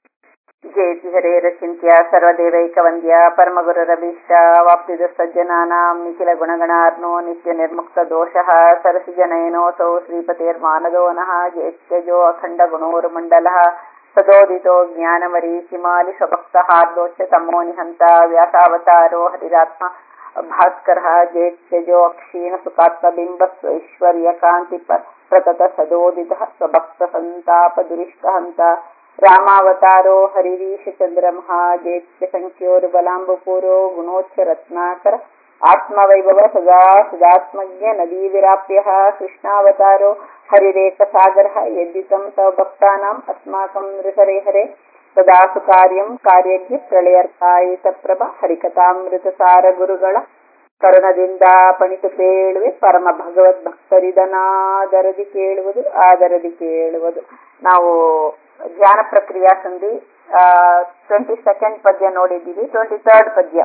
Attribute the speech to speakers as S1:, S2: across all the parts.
S1: ಜಯತಿ ಹರೇರಚಿಂತ್ಯ ಸರ್ವದೇವೈಕವಂದ್ಯ ಪರಮಗುರರಭೀಷ್ಟ ವಾಪ್ತಿದ ಸಜ್ಜನಾನಾಂ ನಿಖಿಲ ಗುಣಗಣಾರ್ನೋ ನಿತ್ಯ ನಿರ್ಮುಕ್ತ ದೋಷಃ ಸರಸಿಜನಯನೋಸೌ ಶ್ರೀಪತಿರ್ಮಾನದೋ ನಃ ಜೇತ್ಯಜೋ ಅಖಂಡ ಗುಣೋರ್ಮಂಡಲಃ ಸದೋದಿತೋ ಜ್ಞಾನಮರೀಚಿಮಾಲಿ ಸ್ವಭಕ್ತಹಾರ್ದೋಚ್ಚ ತಮೋ ನಿಹಂತ ವ್ಯಾಸಾವತಾರೋ ಹರಿರಾತ್ಮ ಭಾಸ್ಕರಃ ಜೇತ್ಯಜೋ ಅಕ್ಷೀಣ ಸುಖಾತ್ಮಬಿಂಬ ಸ್ವೈಶ್ವರ್ಯ ಕಾಂತಿ ಪ್ರತತ ಸದೋದಿತಃ ಸ್ವಭಕ್ತ ಸಂತಾಪ ದುರಿಷ್ಟಹಂತ ರಾಮಾವತಾರೋ ಹರಿರೀಶ ಚಂದ್ರಮಃ ಜೇತ್ಯ ಸಂಖ್ಯೋರ್ಬಲಾಂಬಪೂರೋ ಗುಣೋಚ್ಚ ರತ್ನಾಕರ ಆತ್ಮವೈಭವ ಸದಾ ಸದಾತ್ಮಜ್ಞ ನದೀ ವಿರಾಪ್ಯ ಕೃಷ್ಣಾವತಾರೋ ಹರಿರೇಕ ಸಾಗರ ಯದ್ದಿತಂ ತವ ಭಕ್ತಾನಾಂ ಅಸ್ಮಾಕಂ ನೃಹರೆ ಹರೆ ಸದಾ ಸುಕಾರ್ಯಂ ಕಾರ್ಯಜ್ಞ ಪ್ರಳಯರ್ಕಾಯಿತ ಪ್ರಭ ಹರಿಕಥಾಮೃತ ಸಾರ ಗುರುಗಳ ಕರುಣದಿಂದ ಪಣಿತು ಕೇಳುವೆ ಪರಮ ಭಗವದ್ ಭಕ್ತರಿದನಾದರದಿ ಕೇಳುವುದು ಆದರದಿ ಕೇಳುವುದು ನಾವು ಧ್ಯಾನ ಪ್ರಕ್ರಿಯಾ ಸಂಧಿ ಟ್ವೆಂಟಿ ಸೆಕೆಂಡ್ ಪದ್ಯ ನೋಡಿದ್ದೀವಿ ಟ್ವೆಂಟಿ ಥರ್ಡ್ ಪದ್ಯ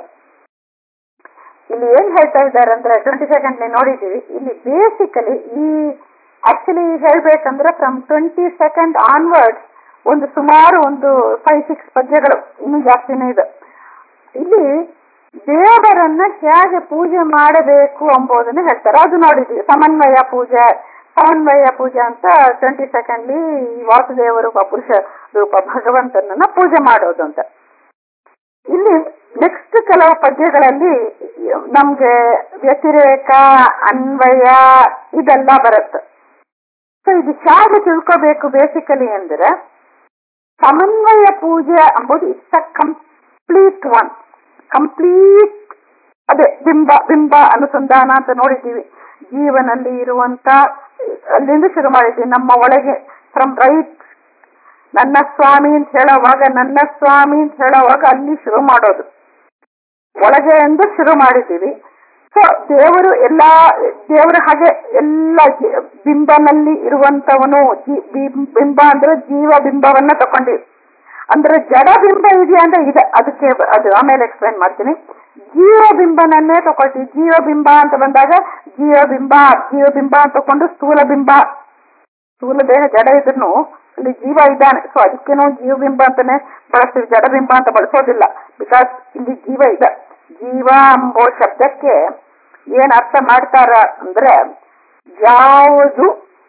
S1: ಇಲ್ಲಿ ಏನ್ ಹೇಳ್ತಾ ಇದ್ದಾರೆ ಅಂದ್ರೆ ಟ್ವೆಂಟಿ ಸೆಕೆಂಡ್ ನೋಡಿದ್ದೀವಿ ಇಲ್ಲಿ ಬೇಸಿಕಲಿ ಈ ಆಕ್ಚುಲಿ ಹೇಳ್ಬೇಕಂದ್ರೆ ಫ್ರಮ್ ಟ್ವೆಂಟಿ ಸೆಕೆಂಡ್ ಆನ್ವರ್ಡ್ಸ್ ಒಂದು ಸುಮಾರು ಒಂದು ಫೈವ್ ಸಿಕ್ಸ್ ಪದ್ಯಗಳು ಇನ್ನೂ ಜಾಸ್ತಿನೇ ಇದೆ ಇಲ್ಲಿ ದೇವರನ್ನ ಹೇಗೆ ಪೂಜೆ ಮಾಡಬೇಕು ಎಂಬುದನ್ನು ಹೇಳ್ತಾರೆ ಅದು ನೋಡಿದ್ವಿ ಸಮನ್ವಯ ಪೂಜೆ ಸಮನ್ವಯ ಪೂಜೆ ಅಂತ ಟ್ವೆಂಟಿ ಸೆಕೆಂಡ್ಲಿ ವಾಸುದೇವ ರೂಪ ಪುರುಷ ರೂಪ ಭಗವಂತನನ್ನ ಪೂಜೆ ಮಾಡೋದು ಅಂತ ಇಲ್ಲಿ ನೆಕ್ಸ್ಟ್ ಕೆಲವು ಪದ್ಯಗಳಲ್ಲಿ ನಮ್ಗೆ ವ್ಯತಿರೇಕ ಅನ್ವಯ ಇದೆಲ್ಲ ಬರುತ್ತೆ ಸೊ ಇದು ಹೇಗೆ ತಿಳ್ಕೋಬೇಕು ಬೇಸಿಕಲಿ ಅಂದ್ರೆ ಸಮನ್ವಯ ಪೂಜೆ ಅಂಬುದು it's a complete one complete ಅದೇ ಬಿಂಬ ಬಿಂಬ ಅನುಸಂಧಾನ ಅಂತ ನೋಡಿದ್ದೀವಿ ಜೀವನಲ್ಲಿ ಇರುವಂತ ಅಲ್ಲಿಂದ ಶುರು ಮಾಡಿದ್ದೀವಿ ನಮ್ಮ ಒಳಗೆ ಫ್ರಮ್ ರೈಟ್ ನನ್ನ ಸ್ವಾಮಿ ಅಂತ ಹೇಳೋವಾಗ ನನ್ನ ಸ್ವಾಮಿ ಅಂತ ಹೇಳೋವಾಗ ಅಲ್ಲಿ ಶುರು ಮಾಡೋದು ಒಳಗೆ ಎಂದು ಶುರು ಮಾಡಿದ್ದೀವಿ ಸೊ ದೇವರು ಎಲ್ಲಾ ದೇವರು ಹಾಗೆ ಎಲ್ಲ ಬಿಂಬನಲ್ಲಿ ಇರುವಂತವನು ಬಿಂಬ ಅಂದ್ರೆ ಜೀವ ಬಿಂಬವನ್ನ ತಕೊಂಡಿವಿ ಅಂದ್ರೆ ಜಡ ಬಿಂಬ ಇದೆಯಾ ಅಂದ್ರೆ ಇದೆ ಅದಕ್ಕೆ ಅದು ಆಮೇಲೆ ಎಕ್ಸ್ಪ್ಲೈನ್ ಮಾಡ್ತೀನಿ ಜೀವ ಬಿಂಬನನ್ನೇ ತಗೊಳ್ತೀವಿ ಜೀವ ಬಿಂಬ ಅಂತ ಬಂದಾಗ ಜೀವ ಬಿಂಬ ಜೀವ ಬಿಂಬ ಅಂತ ತಕೊಂಡು ಸ್ಥೂಲ ಬಿಂಬ ಸ್ಥೂಲ ದೇಹ ಜಡ ಇದ್ರು ಅಲ್ಲಿ ಜೀವ ಇದ್ದಾನೆ ಸೊ ಅದಕ್ಕೆ ನಾವು ಜೀವ ಬಿಂಬ ಅಂತಾನೆ ಬಳಸ್ತೀವಿ ಜಡ ಬಿಂಬ ಅಂತ ಬಳಸೋದಿಲ್ಲ ಬಿಕಾಸ್ ಇಲ್ಲಿ ಜೀವ ಇದೆ ಜೀವ ಎಂಬೋ ಶಬ್ದಕ್ಕೆ ಏನ್ ಅರ್ಥ ಮಾಡ್ತಾರ ಅಂದ್ರೆ ಯಾವುದು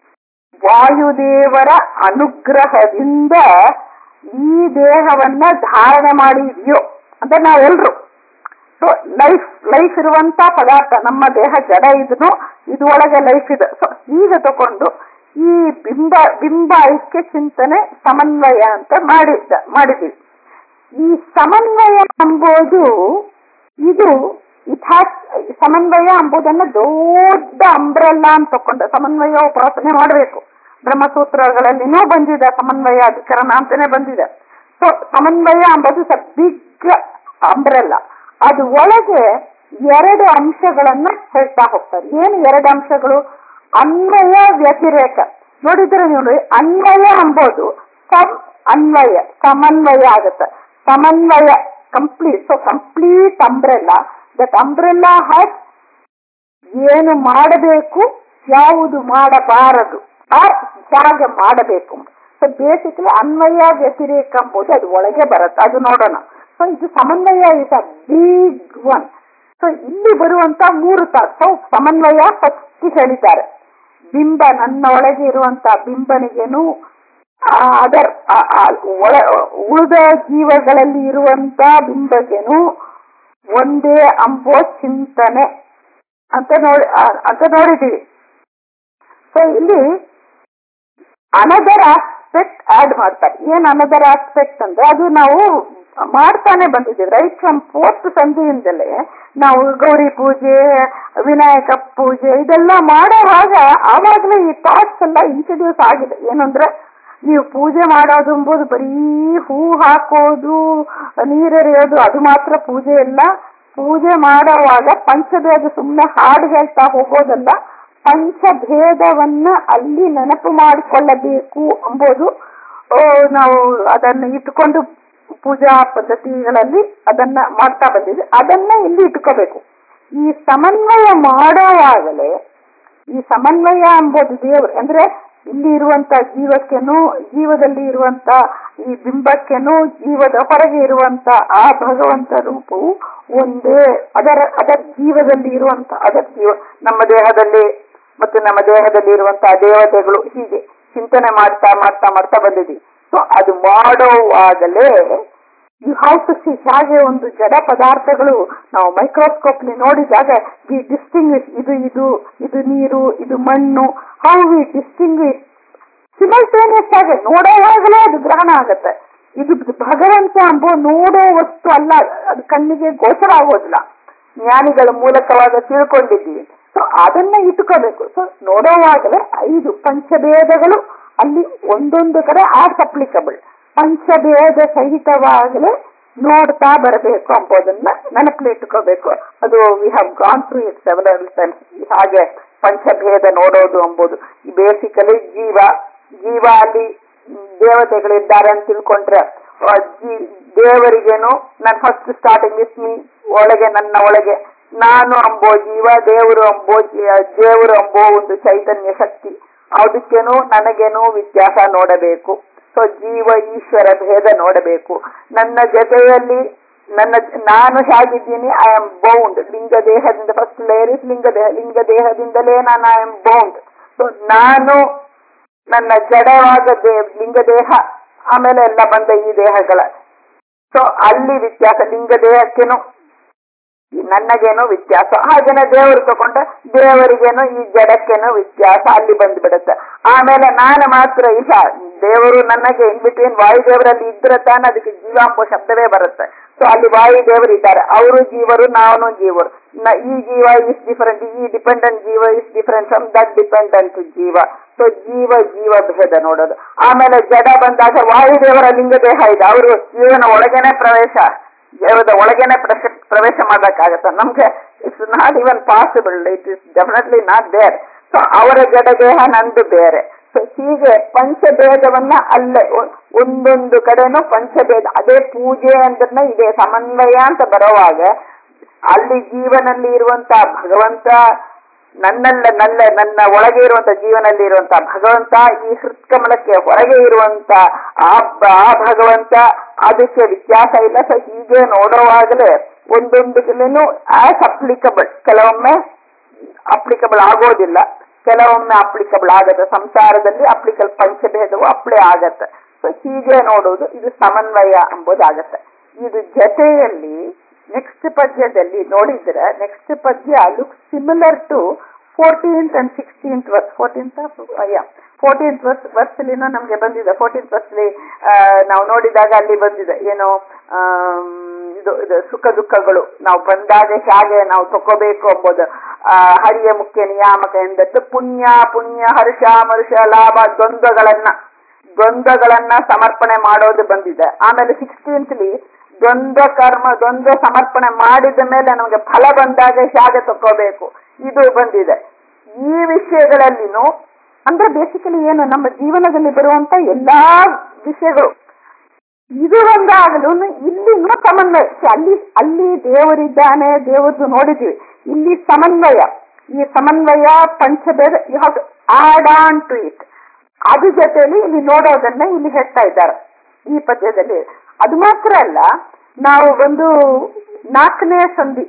S1: ವಾಯುದೇವರ ಅನುಗ್ರಹದಿಂದ ಈ ದೇಹವನ್ನ ಧಾರಣೆ ಮಾಡಿದೆಯೋ ಅಂದ್ರೆ ನಾವೆಲ್ರು ಸೊ ಲೈಫ್ ಲೈಫ್ ಇರುವಂತ ಪದಾರ್ಥ ನಮ್ಮ ದೇಹ ಜಡ ಇದ್ನು ಇದು ಒಳಗೆ ಲೈಫ್ ಇದೆ ಸೊ ಈಗ ತಕೊಂಡು ಈ ಬಿಂಬ ಬಿಂಬ ಐಕ್ಯ ಚಿಂತನೆ ಸಮನ್ವಯ ಅಂತ ಮಾಡಿದ್ದ ಮಾಡಿದ್ವಿ ಈ ಸಮನ್ವಯ ಎಂಬುದು ಇದು ಇಥಾತ್ ಸಮನ್ವಯ ಎಂಬುದನ್ನ ದೊಡ್ಡ ಅಂಬ್ರಲ್ಲ ಅಂತ ತಕೊಂಡ ಸಮನ್ವಯ ಉಪಾಸನೆ ಮಾಡಬೇಕು ಬ್ರಹ್ಮಸೂತ್ರಗಳಲ್ಲಿನೂ ಬಂದಿದೆ ಸಮನ್ವಯ ಅಧಿಕರಣ ಅಂತಾನೆ ಬಂದಿದೆ ಸೊ ಸಮನ್ವಯ ಎಂಬುದು ಸ ಬಿಗ್ ಅಂಬ್ರಲ್ಲ ಅದು ಒಳಗೆ ಎರಡು ಅಂಶಗಳನ್ನ ಹೇಳ್ತಾ ಹೋಗ್ತಾರೆ ಏನು ಎರಡು ಅಂಶಗಳು ಅನ್ವಯ ವ್ಯತಿರೇಕ ನೋಡಿದ್ರೆ ನೋಡಿ ಅನ್ವಯ ಎಂಬುದು ಸಮ್ ಅನ್ವಯ ಸಮನ್ವಯ ಆಗುತ್ತೆ ಸಮನ್ವಯ complete so complete umbrella that umbrella has ಏನು ಮಾಡಬೇಕು ಯಾವುದು ಮಾಡಬಾರದು ಆ ಹೇಗೆ ಮಾಡಬೇಕು ಸೊ ಬೇಸಿಕಲಿ ಅನ್ವಯ ವ್ಯತಿರೇಕ ಎಂಬುದು ಅದು ಒಳಗೆ ಬರುತ್ತೆ ಅದು ನೋಡೋಣ ಸೊ ಇದು ಸಮನ್ವಯ is a big one so ಇಲ್ಲಿ ಬರುವಂತ ಮೂರು ಸೊ ಸಮನ್ವಯ ಫಸ್ಟ್ ಹೇಳಿದ್ದಾರೆ ಬಿಂಬ ನನ್ನ ಒಳಗೆ ಇರುವಂತ ಬಿಂಬನಿಗೇನು ಅದರ್ ಒಳ ಉಳಿದ ಜೀವಗಳಲ್ಲಿ ಇರುವಂತ ಬಿಂಬಗೆನು ಒಂದೇ ಅಂಬೋ ಚಿಂತನೆ ಅಂತ ನೋಡಿ ಅಂತ ನೋಡಿದೀವಿ ಸೊ ಇಲ್ಲಿ ಅನದರ್ ಆಸ್ಪೆಕ್ಟ್ ಆಡ್ ಮಾಡ್ತಾರೆ ಏನ್ ಅನದರ್ ಆಸ್ಪೆಕ್ಟ್ ಅಂದ್ರೆ ಅದು ನಾವು ಮಾಡ್ತಾನೆ ಬಂದಿದ್ದೀವಿ ರೈಟ್ ಫ್ರಮ್ ಫೋರ್ತ್ ಸಂಧಿಯಿಂದಲೇ ನಾವು ಗೌರಿ ಪೂಜೆ ವಿನಾಯಕ ಪೂಜೆ ಇದೆಲ್ಲ ಮಾಡೋವಾಗ ಆವಾಗಲೇ ಈ ಥಾಟ್ಸ್ ಎಲ್ಲ ಇಂಟ್ರಡ್ಯೂಸ್ ಆಗಿದೆ ಏನಂದ್ರೆ ನೀವು ಪೂಜೆ ಮಾಡೋದು ಎಂಬುದು ಬರೀ ಹೂ ಹಾಕೋದು ನೀರೆರೆಯೋದು ಅದು ಮಾತ್ರ ಪೂಜೆ ಇಲ್ಲ ಪೂಜೆ ಮಾಡೋವಾಗ ಪಂಚಭೇದ ಸುಮ್ಮನೆ ಹಾಡು ಹೇಳ್ತಾ ಹೋಗೋದಲ್ಲ ಪಂಚಭೇದವನ್ನ ಅಲ್ಲಿ ನೆನಪು ಮಾಡಿಕೊಳ್ಳಬೇಕು ಎಂಬುದು ನಾವು ಅದನ್ನು ಇಟ್ಟುಕೊಂಡು ಪೂಜಾ ಪದ್ಧತಿಗಳಲ್ಲಿ ಅದನ್ನ ಮಾಡ್ತಾ ಬಂದಿದೆ ಅದನ್ನ ಇಲ್ಲಿ ಇಟ್ಕೋಬೇಕು ಈ ಸಮನ್ವಯ ಮಾಡೋವಾಗಲೇ ಈ ಸಮನ್ವಯ ಎಂಬುದು ದೇವರು ಅಂದ್ರೆ
S2: ಇಲ್ಲಿ ಇರುವಂತ ಜೀವಕ್ಕೆನೂ ಜೀವದಲ್ಲಿ ಇರುವಂತ ಈ ಬಿಂಬಕ್ಕೆನೂ ಜೀವದ ಹೊರಗೆ ಇರುವಂತ ಆ ಭಗವಂತ ರೂಪವು ಒಂದೇ ಅದರ ಅದರ ಜೀವದಲ್ಲಿ ಇರುವಂತ ಅದರ ಜೀವ ನಮ್ಮ ದೇಹದಲ್ಲಿ ಮತ್ತು ನಮ್ಮ ದೇಹದಲ್ಲಿ ಇರುವಂತಹ ದೇವತೆಗಳು ಹೀಗೆ ಚಿಂತನೆ ಮಾಡ್ತಾ ಮಾಡ್ತಾ ಮಾಡ್ತಾ ಬಂದಿದ್ದೀವಿ ಸೊ ಅದು ಮಾಡುವಾಗಲೇ ಯು ಹ್ಯಾವ್ ಟು ಸಿ ಹಾಗೆ ಒಂದು ಜಡ ಪದಾರ್ಥಗಳು ನಾವು ಮೈಕ್ರೋಸ್ಕೋಪ್ ನೋಡಿದಾಗ ವಿ ಡಿಸ್ಟಿಂಗ್ವಿಶ್ ಇದು ಇದು ಇದು ನೀರು ಇದು ಮಣ್ಣು ಹೌ ವಿ ಡಿಸ್ಟಿಂಗ್ವಿಶ್ ಸಿಮಲ್ಟೇನಿಯಸ್ ಆಗಿ ನೋಡೋವಾಗಲೇ ಅದು ಗ್ರಹಣ ಆಗತ್ತೆ ಇದು ಭಗವಂತ ಎಂಬ ನೋಡೋ ವಸ್ತು ಅಲ್ಲ ಅದು ಕಣ್ಣಿಗೆ ಗೋಚರ ಆಗೋದಿಲ್ಲ ಜ್ಞಾನಿಗಳ ಮೂಲಕವಾಗ ತಿಳ್ಕೊಂಡಿದ್ದೀವಿ ಸೊ ಅದನ್ನ ಇಟ್ಕೋಬೇಕು ಸೊ ನೋಡೋವಾಗಲೇ ಐದು ಪಂಚಭೇದಗಳು ಅಲ್ಲಿ ಒಂದೊಂದು ಕಡೆ ಆರ್ಟ್ ಅಪ್ಲಿಕಬಲ್ ಪಂಚಭೇದ ಸಹಿತವಾಗಲೇ ನೋಡ್ತಾ ಬರಬೇಕು ಎಂಬುದನ್ನ ನೆನಪಲ್ಲಿ ಇಟ್ಕೋಬೇಕು ಅದು we have gone through it several times ಹಾಗೆ ಪಂಚಭೇದ ನೋಡೋದು ಎಂಬುದು ಬೇಸಿಕಲಿ ಜೀವ ಜೀವ ಅಲ್ಲಿ ದೇವತೆಗಳಿದ್ದಾರೆ ಅಂತ ತಿಳ್ಕೊಂಡ್ರೆ ಆ ಜೀ- ದೇವರಿಗೇನು ನನ್ನ ಫಸ್ಟ್ ಸ್ಟಾರ್ಟಿಂಗ್ ವಿತ್ ಮೀ ಒಳಗೆ ನನ್ನ ಒಳಗೆ ನಾನು ಅಂಬೋ ಜೀವ ದೇವರು ಅಂಬೋ ಜೀ- ದೇವರು ಅಂಬೋ ಒಂದು ಚೈತನ್ಯ ಶಕ್ತಿ ಅದಕ್ಕೇನು ನನಗೇನು ವ್ಯತ್ಯಾಸ ನೋಡಬೇಕು ಸೊ ಜೀವ ಈಶ್ವರ ಭೇದ ನೋಡಬೇಕು ನನ್ನ ಜೊತೆಯಲ್ಲಿ ನನ್ನ ನಾನು ಹೇಗಿದ್ದೀನಿ ಐ ಆಮ್ ಬೌಂಡ್ ಲಿಂಗ ದೇಹದಿಂದ ಫಸ್ಟ್ ಲೇಯರ್ ಇಸ್ ಲಿಂಗ ದೇಹ ಲಿಂಗ ದೇಹದಿಂದಲೇ ನಾನು ಐ ಆಮ್ ಬೌಂಡ್ ಸೊ ನಾನು ನನ್ನ ಜಡವಾದ ದೇ ಲಿಂಗ ದೇಹ ಆಮೇಲೆ ಎಲ್ಲ ಬಂದ ಈ ದೇಹಗಳ ಸೊ ಅಲ್ಲಿ ವ್ಯತ್ಯಾಸ ಲಿಂಗ ದೇಹಕ್ಕೇನು ಈ ನನ್ನಗೇನೋ ವ್ಯತ್ಯಾಸ ಹಾಗೇನೆ ದೇವರು ತಗೊಂಡ ದೇವರಿಗೇನೋ ಈ ಜಡಕ್ಕೇನೋ ವ್ಯತ್ಯಾಸ ಅಲ್ಲಿ ಬಂದ್ಬಿಡುತ್ತೆ ಆಮೇಲೆ ನಾನು ಮಾತ್ರ ಇಲ್ಲ ದೇವರು ನನಗೆ ಇನ್ ಬಿಟ್ವೀನ್ ವಾಯುದೇವರಲ್ಲಿ ಇದ್ರೆ ತಾನೆ ಅದಕ್ಕೆ ಜೀವಾಂಬ ಶಬ್ದವೇ ಬರುತ್ತೆ ಸೊ ಅಲ್ಲಿ ವಾಯುದೇವರು ಇದ್ದಾರೆ ಅವರು ಜೀವರು ನಾನು ಜೀವರು ನ- ಈ ಜೀವ ಇಸ್ ಡಿಫರೆಂಟ್ ಈ ಡಿಪೆಂಡೆಂಟ್ ಜೀವ is different from that dependent ಜೀವ ಸೊ ಜೀವ ಜೀವ ಭೇದ ನೋಡೋದು ಆಮೇಲೆ ಜಡ ಬಂದಾಗ ವಾಯುದೇವರ ಲಿಂಗ ದೇಹ ಇದೆ ಅವರು ಜೀವನ ಒಳಗೇನೆ ಪ್ರವೇಶ ದೇವದ ಒಳಗೇನೆ ಪ್ರವೇಶ ಪ್ರವೇಶ ಮಾಡಕ್ಕಾಗತ್ತ ನಮ್ಗೆ it's not even possible it is definitely not there so ಅವರ ಜಡದೇಹ ನಂದು ಬೇರೆ ಸೊ ಹೀಗೆ ಪಂಚಭೇದವನ್ನ ಅಲ್ಲೇ ಒ- ಒಂದೊಂದು ಕಡೆನೂ ಪಂಚಭೇದ ಅದೇ ಪೂಜೆ ಅಂದ್ರೆ ಇದೆ ಸಮನ್ವಯ ಅಂತ ಬರುವಾಗ ಅಲ್ಲಿ ಜೀವನಲ್ಲಿ ಇರುವಂತ ಭಗವಂತ ನನ್ನಲ್ಲ ನನ್ನ ನನ್ನ ಒಳಗೆ ಇರುವಂತ ಜೀವನಲ್ಲಿ ಇರುವಂತ ಭಗವಂತ ಈ ಹೃತ್ಕಮಲಕ್ಕೆ ಹೊರಗೆ ಇರುವಂತ ಆ ಬ- ಆ ಭಗವಂತ ಅದಕ್ಕೆ ವ್ಯತ್ಯಾಸ ಇಲ್ಲ ಸೊ ಹೀಗೆ ನೋಡುವಾಗಲೇ ಒಂದೊಂದು ಆಸ್ ಅಪ್ಲಿಕಬಲ್ ಕೆಲವೊಮ್ಮೆ ಅಪ್ಲಿಕಬಲ್ ಆಗೋದಿಲ್ಲ ಕೆಲವೊಮ್ಮೆ ಅಪ್ಲಿಕಬಲ್ ಆಗತ್ತೆ ಸಂಸಾರದಲ್ಲಿ ಅಪ್ಲಿಕಲ್ ಪಂಚಭೇದವು ಅಪ್ಲೈ ಆಗತ್ತೆ ಸೊ ಹೀಗೆ ನೋಡುವುದು ಇದು ಸಮನ್ವಯ ಎಂಬುದಾಗತ್ತೆ ಇದು ಜೊತೆಯಲ್ಲಿ ನೆಕ್ಸ್ಟ್ ಪದ್ಯದಲ್ಲಿ ನೋಡಿದ್ರೆ ನೆಕ್ಸ್ಟ್ ಪದ್ಯ look similar to fourteenth and sixteenth verse fourteenth fourteenth verse ವರ್ಸಲಿನೂ ನಮ್ಗೆ ಬಂದಿದೆ ಫೋರ್ಟೀನ್ತ್ ವರ್ಸ್ಲಿ ನಾವು ನೋಡಿದಾಗ ಅಲ್ಲಿ ಬಂದಿದೆ ಏನು ಆಮ್, ಇದು ಇದು ಸುಖ ದುಃಖಗಳು ನಾವು ಬಂದಾಗ ಹೇಗೆ ನಾವು ತಗೋಬೇಕು ಎಂಬುದು ಆ, ಹರಿಯ ಮುಖ್ಯ ನಿಯಾಮಕ ಎಂದದ್ದು ಪುಣ್ಯ ಪುಣ್ಯ ಹರ್ಷ ಮರುಷ ಲಾಭ ದ್ವಂದ್ವಗಳನ್ನ ದ್ವಂದ್ವಗಳನ್ನ ಸಮರ್ಪಣೆ ಮಾಡೋದು ಬಂದಿದೆ ಆಮೇಲೆ ಸಿಕ್ಸ್ಟೀನ್ತ್ಲಿ ದ್ವಂದ್ವ ಕರ್ಮ ದ್ವಂದ್ವ ಸಮರ್ಪಣೆ ಮಾಡಿದ ಮೇಲೆ ನಮಗೆ ಫಲ ಬಂದಾಗ ಹೇಗೆ ತಗೋಬೇಕು ಇದು ಬಂದಿದೆ ಈ ವಿಷಯಗಳಲ್ಲಿನೂ ಅಂದ್ರೆ ಬೇಸಿಕಲಿ ಏನು ನಮ್ಮ ಜೀವನದಲ್ಲಿ ಬರುವಂತ ಎಲ್ಲಾ ವಿಷಯಗಳು ಇದು ಒಂದಾಗಲು ಇಲ್ಲಿನೂ ಸಮನ್ವಯ ಅಲ್ಲಿ ಅಲ್ಲಿ ದೇವರಿದ್ದಾನೆ ದೇವರದ್ದು ನೋಡಿದೀವಿ ಇಲ್ಲಿ ಸಮನ್ವಯ ಈ ಸಮನ್ವಯ ಪಂಚಭೇದ you have to add on to it ಅದ್ರ ಜೊತೆಯಲ್ಲಿ ಇಲ್ಲಿ ನೋಡೋದನ್ನ ಇಲ್ಲಿ ಹೇಳ್ತಾ ಇದ್ದಾರೆ ಈ ಪದ್ಯದಲ್ಲಿ ಅದು ಮಾತ್ರ ಅಲ್ಲ ನಾವು ಒಂದು ನಾಲ್ಕನೇ ಸಂಧಿ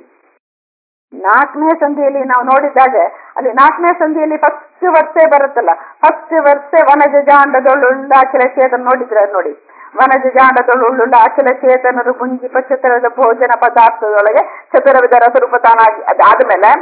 S2: ನಾಲ್ಕನೇ ಸಂಧಿಯಲ್ಲಿ ನಾವು ನೋಡಿದಾಗ ಅಲ್ಲಿ ನಾಲ್ಕನೇ ಸಂಧಿಯಲ್ಲಿ ಫಸ್ಟ್ ವರ್ಷೆ ಬರುತ್ತಲ್ಲ ಫಸ್ಟ್ ವರ್ಷೆ ವನಜ ಜಾಂಡದೊಳ್ಳುಳ್ಳ ಅಖಿಲ ಚೇತನ ನೋಡಿದ್ರೆ ನೋಡಿ ವನಜ ಜಾಂಡದೊಳ್ಳುಳ್ಳ ಅಖಿಲ ಚೇತನರು ಮುಂಜಿಪ ಚತುರದ ಭೋಜನ ಪದಾರ್ಥದೊಳಗೆ ಚತುರವಿಧ ರಸರೂಪ ತಾನಾಗಿ ಅದಾದ್ಮೇಲೆ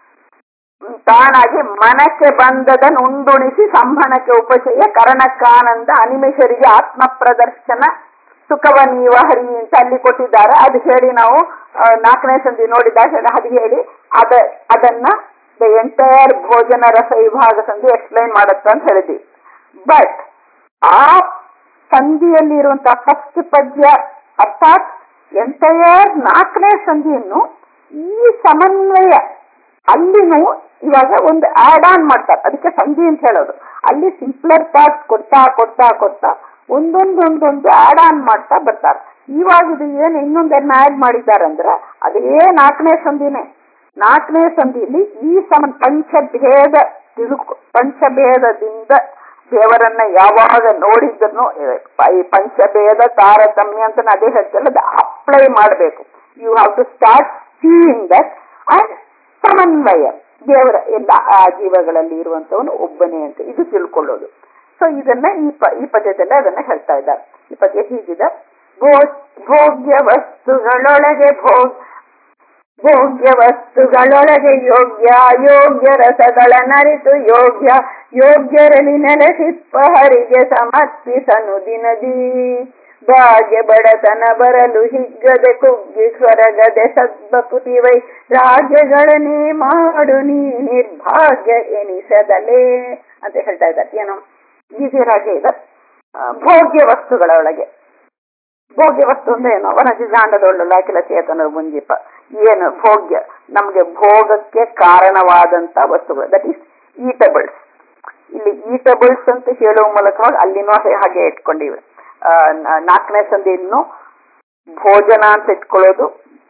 S2: ತಾನಾಗಿ ಮನಕ್ಕೆ ಬಂದದನ್ನು ಉಂಡುಣಿಸಿ ಸಂಹನಕ್ಕೆ ಉಪಚಯ ಕರಣಕ್ಕಾನಂದ ಅನಿಮಿಷರಿಗೆ ಆತ್ಮ ಪ್ರದರ್ಶನ ಸುಖವ ನೀವ ಹರಿ ಅಂತ ಅಲ್ಲಿ ಕೊಟ್ಟಿದ್ದಾರೆ ಅದು ಹೇಳಿ ನಾವು ಆ, ನಾಲ್ಕನೇ ಸಂಧಿ ನೋಡಿದಾಗ ಅದು ಹೇಳಿ ಅದ ಅದನ್ನ ದ ಎಂಟೈರ್ ಭೋಜನ ರಸ ವಿಭಾಗ ಸಂಧಿ ಎಕ್ಸ್ಪ್ಲೈನ್ ಮಾಡುತ್ತೆ ಅಂತ ಹೇಳಿದ್ವಿ ಬಟ್ ಆ ಸಂಧಿಯಲ್ಲಿ ಇರುವಂತಹ ಫಸ್ಟ್ ಪದ್ಯ ಅರ್ಥಾತ್ ಎಂಟೈರ್ ನಾಲ್ಕನೇ ಸಂಧಿಯನ್ನು ಈ ಸಮನ್ವಯ ಅಲ್ಲಿನೂ ಇವಾಗ ಒಂದು ಆಡ್ ಆನ್ ಮಾಡ್ತಾರೆ ಅದಕ್ಕೆ ಸಂಧಿ ಅಂತ ಹೇಳೋದು ಅಲ್ಲಿ ಸಿಂಪ್ಲರ್ ಪಾರ್ಟ್ಸ್ ಕೊಡ್ತಾ ಕೊಡ್ತಾ ಕೊಡ್ತಾ ಒಂದೊಂದೊಂದೊಂದು ಆಡ್ ಆನ್ ಮಾಡ್ತಾ ಬರ್ತಾರೆ ಇವಾಗ ಇದು ಏನು ಇನ್ನೊಂದನ್ನ ಆಡ್ ಮಾಡಿದ್ದಾರೆ ಅಂದ್ರೆ ಅದೇ ನಾಲ್ಕನೇ ಸಂಧಿನೇ ನಾಲ್ಕನೇ ಸಂಧಿಯಲ್ಲಿ ಈ ಸಮ ಪಂಚಭೇದ ತಿಳುಕು ಪಂಚಭೇದದಿಂದ ದೇವರನ್ನ ಯಾವಾಗ ನೋಡಿದ್ರು ಈ ಪಂಚಭೇದ ತಾರತಮ್ಯ ಅಂತ ಅದೇ ಹೇಳ್ತಲ್ಲ ಅದು ಅಪ್ಲೈ ಮಾಡಬೇಕು you have to start seeing that and ಸಮನ್ವಯ ದೇವರ ಎಲ್ಲ ಆ ಜೀವಗಳಲ್ಲಿ ಇರುವಂತವನು ಒಬ್ಬನೇ ಅಂತ ಇದು ತಿಳ್ಕೊಳ್ಳೋದು ಸೊ ಇದನ್ನ ಈ ಪ ಈ ಪದ್ಯದಲ್ಲಿ ಅದನ್ನ ಹೇಳ್ತಾ ಇದ್ದಾರೆ ಈ ಪದ್ಯ ಹೀಗಿದೆ ಭೋ- ಭೋಗ್ಯ ವಸ್ತುಗಳೊಳಗೆ ಭೋಗ ಭೋಗ್ಯ ವಸ್ತುಗಳೊಳಗೆ ಯೋಗ್ಯ ಅಯೋಗ್ಯ ರಸಗಳ ನರಿತು ಯೋಗ್ಯ ಯೋಗ್ಯರಲ್ಲಿ ನೆಲೆಸಿಪ್ಪ ಹರಿಗೆ ಸಮರ್ಪಿಸನು ದಿನದಿ ಭಾಗ್ಯ ಬಡತನ ಬರಲು ಹಿಗ್ಗದೆ ಕುಗ್ಗಿ ಸ್ವರಗದೆ ಸದ್ಬಪುತಿವೈ ರಾಜ್ಯಗಳನ್ನೇ ಮಾಡು ನೀ ನಿರ್ಭಾಗ್ಯ ಎನಿಸದಲೇ ಅಂತ ಹೇಳ್ತಾ ಇದ್ದಾರೆ ಏನು ಈಸಿ ರಾಜ್ಯ ಇದೆ ಆ, ಭೋಗ್ಯ ವಸ್ತುಗಳ ಒಳಗೆ ಭೋಗ್ಯ ವಸ್ತು ಅಂದ್ರೆ ಏನು ವನಜಿ ಜಾಂಡದೊಳ್ಳು ಲಾಕಿಲ ಚೇತನ ಮುಂಜಿಪ ಏನು ಭೋಗ್ಯ ನಮ್ಗೆ ಭೋಗಕ್ಕೆ ಕಾರಣವಾದಂತ ವಸ್ತುಗಳು ದಟ್ ಈಸ್ ಈಟಬಲ್ಸ್ ಇಲ್ಲಿ ಈಟಬಲ್ಸ್ ಅಂತ ಹೇಳುವ ಮೂಲಕವಾಗಿ ಅಲ್ಲಿನೂ ಹಾಗೆ- ಹಾಗೆ ಇಟ್ಕೊಂಡಿವೆ ಆ, ನ- ನಾಲ್ಕನೇ ಸಂಧಿಯನ್ನು ಭೋಜನ ಅಂತ ಇಟ್ಕೊಳ್ಳೋದು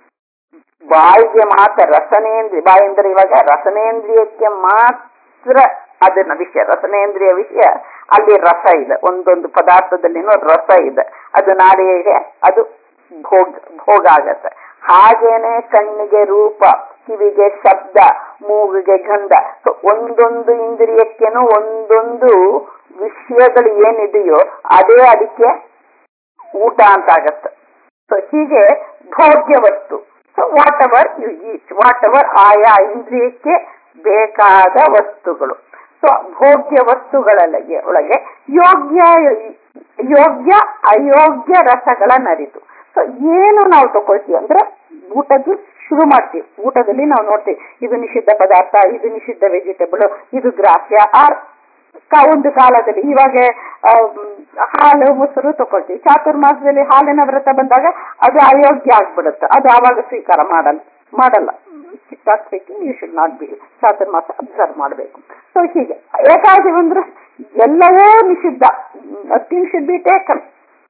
S2: ಬಾಯಿಗೆ ಮಾತ್ರ ರಸನೇಂದ್ರಿಯ ಬಾಯಿ ಅಂದ್ರೆ ಇವಾಗ ರಸನೇಂದ್ರಿಯಕ್ಕೆ ಮಾತ್ರ ಅದನ್ನ ವಿಷಯ ರಸನೇಂದ್ರಿಯ ವಿಷಯ ಅಲ್ಲಿ ರಸ ಇದೆ ಒಂದೊಂದು ಪದಾರ್ಥದಲ್ಲಿನೂ ರಸ ಇದೆ ಅದು ನಾಡಿಗೆ ಅದು ಭೋಗ ಭೋಗ ಆಗತ್ತೆ ಹಾಗೇನೆ ಕಣ್ಣಿಗೆ ರೂಪ ಕಿವಿಗೆ ಶಬ್ದ ಮೂಗಿಗೆ ಗಂಧ ಸೊ ಒಂದೊಂದು ಇಂದ್ರಿಯಕ್ಕೇನು ಒಂದೊಂದು ವಿಷಯಗಳು ಏನಿದೆಯೋ ಅದೇ ಅದಕ್ಕೆ ಊಟ ಅಂತ ಆಗತ್ತೆ ಸೊ ಹೀಗೆ ಭೋಗ್ಯ ವಸ್ತು so whatever you eat whatever ಆಯಾ ಇಂದ್ರಿಯಕ್ಕೆ ಬೇಕಾದ ವಸ್ತುಗಳು ಸೊ ಭೋಗ್ಯ ವಸ್ತುಗಳೊಳಗೆ ಒಳಗೆ ಯೋಗ್ಯ ಯೋಗ್ಯ ಅಯೋಗ್ಯ ರಸಗಳ ನರಿತು ಸೊ ಏನು ನಾವು ತಗೊಳ್ತೀವಿ ಅಂದ್ರೆ ಊಟದ್ದು ಶುರು ಮಾಡ್ತೀವಿ ಊಟದಲ್ಲಿ ನಾವು ನೋಡ್ತೀವಿ ಇದು ನಿಷಿದ್ಧ ಪದಾರ್ಥ ಇದು ನಿಷಿದ್ಧ ವೆಜಿಟೇಬಲ್ ಇದು ಗ್ರಾಹ್ಯ ಆರ್ ಕ- ಒಂದು ಕಾಲದಲ್ಲಿ ಇವಾಗ ಆ, ಮ್, ಹಾಲು ಮೊಸರು ತಗೊಳ್ತೀವಿ ಚಾತುರ್ಮಾಸದಲ್ಲಿ ಹಾಲಿನ ವ್ರತ ಬಂದಾಗ ಅದು ಅಯೋಗ್ಯ ಆಗ್ಬಿಡುತ್ತೆ ಅದು ಆವಾಗ ಸ್ವೀಕಾರ ಮಾಡಲ್ಲ ಮಾಡಲ್ಲ speaking you should not be ಚಾತುರ್ಮಾಸ ಅಬ್ಸರ್ವ್ ಮಾಡಬೇಕು ಸೊ ಹೀಗೆ ಏಕಾದಶಿ ಅಂದ್ರೆ ಎಲ್ಲವೂ ನಿಷಿದ್ಧ nothing should be taken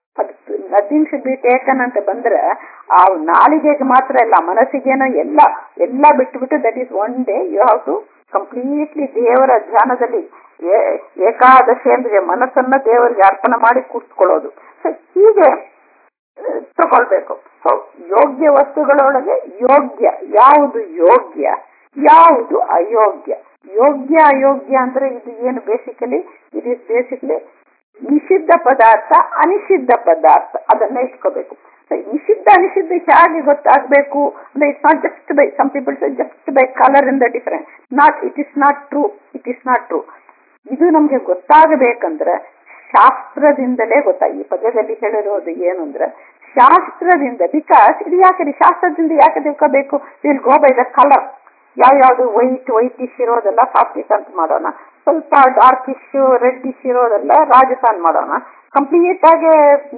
S2: nothing should be taken ಅಂತ ಬಂದ್ರೆ ಆ ನಾಲಿಗೆಗೆ ಮಾತ್ರ ಇಲ್ಲ ಮನಸ್ಸಿಗೇನೋ ಎಲ್ಲ ಎಲ್ಲ ಬಿಟ್ಟು that is one day you have to completely ದೇವರ ಧ್ಯಾನದಲ್ಲಿ ಏ- ಏಕಾದಶಿ ಅಂದ್ರೆ ಮನಸ್ಸನ್ನ ದೇವರಿಗೆ ಅರ್ಪಣೆ ಮಾಡಿ ಕೂತ್ಕೊಳ್ಳೋದು ಸೊ ಹೀಗೆ ಆ, ತಗೊಳ್ಬೇಕು ಸೊ ಯೋಗ್ಯ ವಸ್ತುಗಳೊಳಗೆ ಯೋಗ್ಯ ಯಾವುದು ಯೋಗ್ಯ ಯಾವುದು ಅಯೋಗ್ಯ ಯೋಗ್ಯ ಅಯೋಗ್ಯ ಅಂದ್ರೆ ಇದು ಏನು ಬೇಸಿಕಲಿ ಇಟ್ ಇಸ್ ಬೇಸಿಕಲಿ ನಿಷಿದ್ಧ ಪದಾರ್ಥ ಅನಿಷಿದ್ಧ ಪದಾರ್ಥ ಅದನ್ನ ಇಟ್ಕೋಬೇಕು So, ನಿಷಿದ್ಧ ಅನಿಷಿದ್ಧ ಹೇಗೆ ಗೊತ್ತಾಗಬೇಕು ಅಂದ್ರೆ it's not just by some people just by colour in the different not it is not true it is not true ಇದು ನಮ್ಗೆ ಗೊತ್ತಾಗಬೇಕಂದ್ರೆ ಶಾಸ್ತ್ರದಿಂದಲೇ ಗೊತ್ತಾ ಈ ಪದ್ಯದಲ್ಲಿ ಹೇಳಿರೋದು ಏನು ಅಂದ್ರೆ ಶಾಸ್ತ್ರದಿಂದ ಬಿಕಾಸ್ ಇದು ಯಾಕೆ ಶಾಸ್ತ್ರದಿಂದ ಯಾಕೆ ತಿಳ್ಕೋಬೇಕು will go by the colour ಯಾವ್ಯಾವ್ದು ವೈಟ್ ವೈಟ್ ಇಶ್ ಇರೋದೆಲ್ಲ ಸಾಫ್ಟಿಶ್ ಅಂತ ಮಾಡೋಣ ಸ್ವಲ್ಪ ಡಾರ್ಕ್ ಇಶ್ ರೆಡ್ ಇಶ್ ಇರೋದೆಲ್ಲ ರಾಜಸ್ಥಾನ್ ಮಾಡೋಣ ಕಂಪ್ಲೀಟ್ ಆಗಿ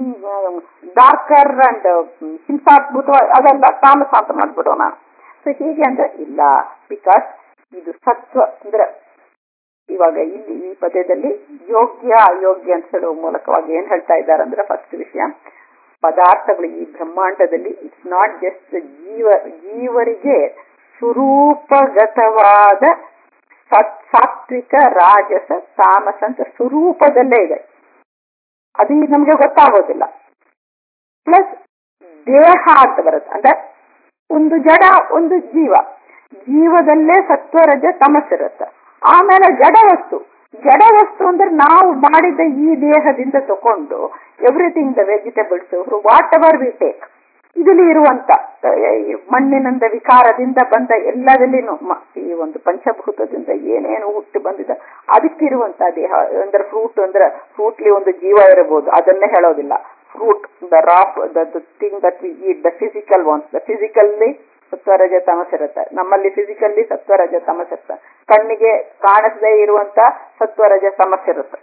S2: ಡಾರ್ಕರ್ ಅಂಡ್ ಹಿಂಸಾತ್ಮಕ ಅದೆಲ್ಲ ತಾಮಸ ಅಂತ ಮಾಡ್ಬಿಡೋಣ ಸೊ ಹೀಗೆ ಅಂದ್ರೆ ಇಲ್ಲ ಬಿಕಾಸ್ ಇದು ಸತ್ವ ಅಂದ್ರೆ ಇವಾಗ ಇಲ್ಲಿ ಈ ಪದ್ಯದಲ್ಲಿ ಯೋಗ್ಯ ಅಯೋಗ್ಯ ಅಂತ ಹೇಳುವ ಮೂಲಕವಾಗಿ ಏನ್ ಹೇಳ್ತಾ ಇದ್ದಾರೆ ಅಂದ್ರೆ ಫಸ್ಟ್ ವಿಷಯ ಪದಾರ್ಥಗಳು ಈ ಬ್ರಹ್ಮಾಂಡದಲ್ಲಿ ಇಟ್ಸ್ ನಾಟ್ ಜಸ್ಟ್ ಜೀವ ಜೀವರಿಗೆ ಸ್ವರೂಪಗತವಾದ ಸತ್ ಸಾತ್ವಿಕ ರಾಜಸ ತಾಮಸ ಅಂತ ಸ್ವರೂಪದಲ್ಲೇ ಇದೆ ಅದು ಈಗ ನಮ್ಗೆ ಗೊತ್ತಾಗೋದಿಲ್ಲ ಪ್ಲಸ್ ದೇಹ ಅಂತ ಬರುತ್ತೆ ಅಂದ್ರೆ ಒಂದು ಜಡ ಒಂದು ಜೀವ ಜೀವದಲ್ಲೇ ಸತ್ವರಜ ತಮಸ್ಸಿರುತ್ತೆ ಆಮೇಲೆ ಜಡ ವಸ್ತು ಜಡ ವಸ್ತು ಅಂದ್ರೆ ನಾವು ಮಾಡಿದ ಈ ದೇಹದಿಂದ ತಕೊಂಡು everything the vegetables whatever we take ಇದರಲ್ಲಿ ಇರುವಂತ ಅಹ್, ಈ ಮಣ್ಣಿನಿಂದ ವಿಕಾರದಿಂದ ಬಂದ ಎಲ್ಲದಲ್ಲಿನೂ ಮ- ಈ ಒಂದು ಪಂಚಭೂತದಿಂದ ಏನೇನು ಹುಟ್ಟು ಬಂದಿದೆ ಅದಕ್ಕಿರುವಂತ ದೇಹ ಅಂದ್ರೆ ಫ್ರೂಟ್ ಅಂದ್ರೆ ಫ್ರೂಟ್ಲಿ ಒಂದು ಜೀವ ಇರಬಹುದು ಅದನ್ನೇ ಹೇಳೋದಿಲ್ಲ fruit the rough the thing that we eat the physical ones the physically ಸತ್ವರಜ ತಮಸಿರುತ್ತೆ ನಮ್ಮಲ್ಲಿ ಫಿಸಿಕಲ್ಲಿ ಸತ್ವರಜ ತಮಸಿರುತ್ತೆ ಕಣ್ಣಿಗೆ ಕಾಣಿಸದೇ ಇರುವಂತ ಸತ್ವರಜ ತಮಸಿರುತ್ತೆ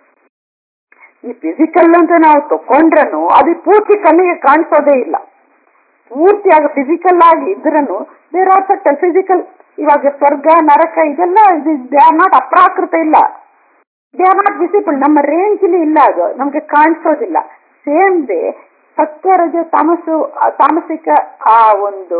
S2: ಈ ಫಿಸಿಕಲ್ ಅಂತ ನಾವು ತಕೊಂಡ್ರನು ಅದು ಪೂರ್ತಿ ಕಣ್ಣಿಗೆ ಕಾಣಿಸೋದೇ ಇಲ್ಲ ಪೂರ್ತಿಯಾಗಿ ಫಿಸಿಕಲ್ ಆಗಿ ಇದ್ರನು ದೇರ್ ಆರ್ ಸಟಲ್ ಫಿಸಿಕಲ್ ಇವಾಗ ಸ್ವರ್ಗ ನರಕ ಇದೆಲ್ಲ ದೇ ಆರ್ ನಾಟ್ ಅಪ್ರಾಕೃತ ಇಲ್ಲ ದೇ ಆರ್ ನಾಟ್ ವಿಸಿಬಲ್ ನಮ್ಮ ರೇಂಜ್ ಇಲ್ಲ ಅದು ನಮ್ಗೆ ಕಾಣಿಸೋದಿಲ್ಲ ಸೇಮ್ ಡೇ ಸತ್ವರಜ ತಾಮಸು ಆ ತಾಮಸಿಕ ಆ ಒಂದು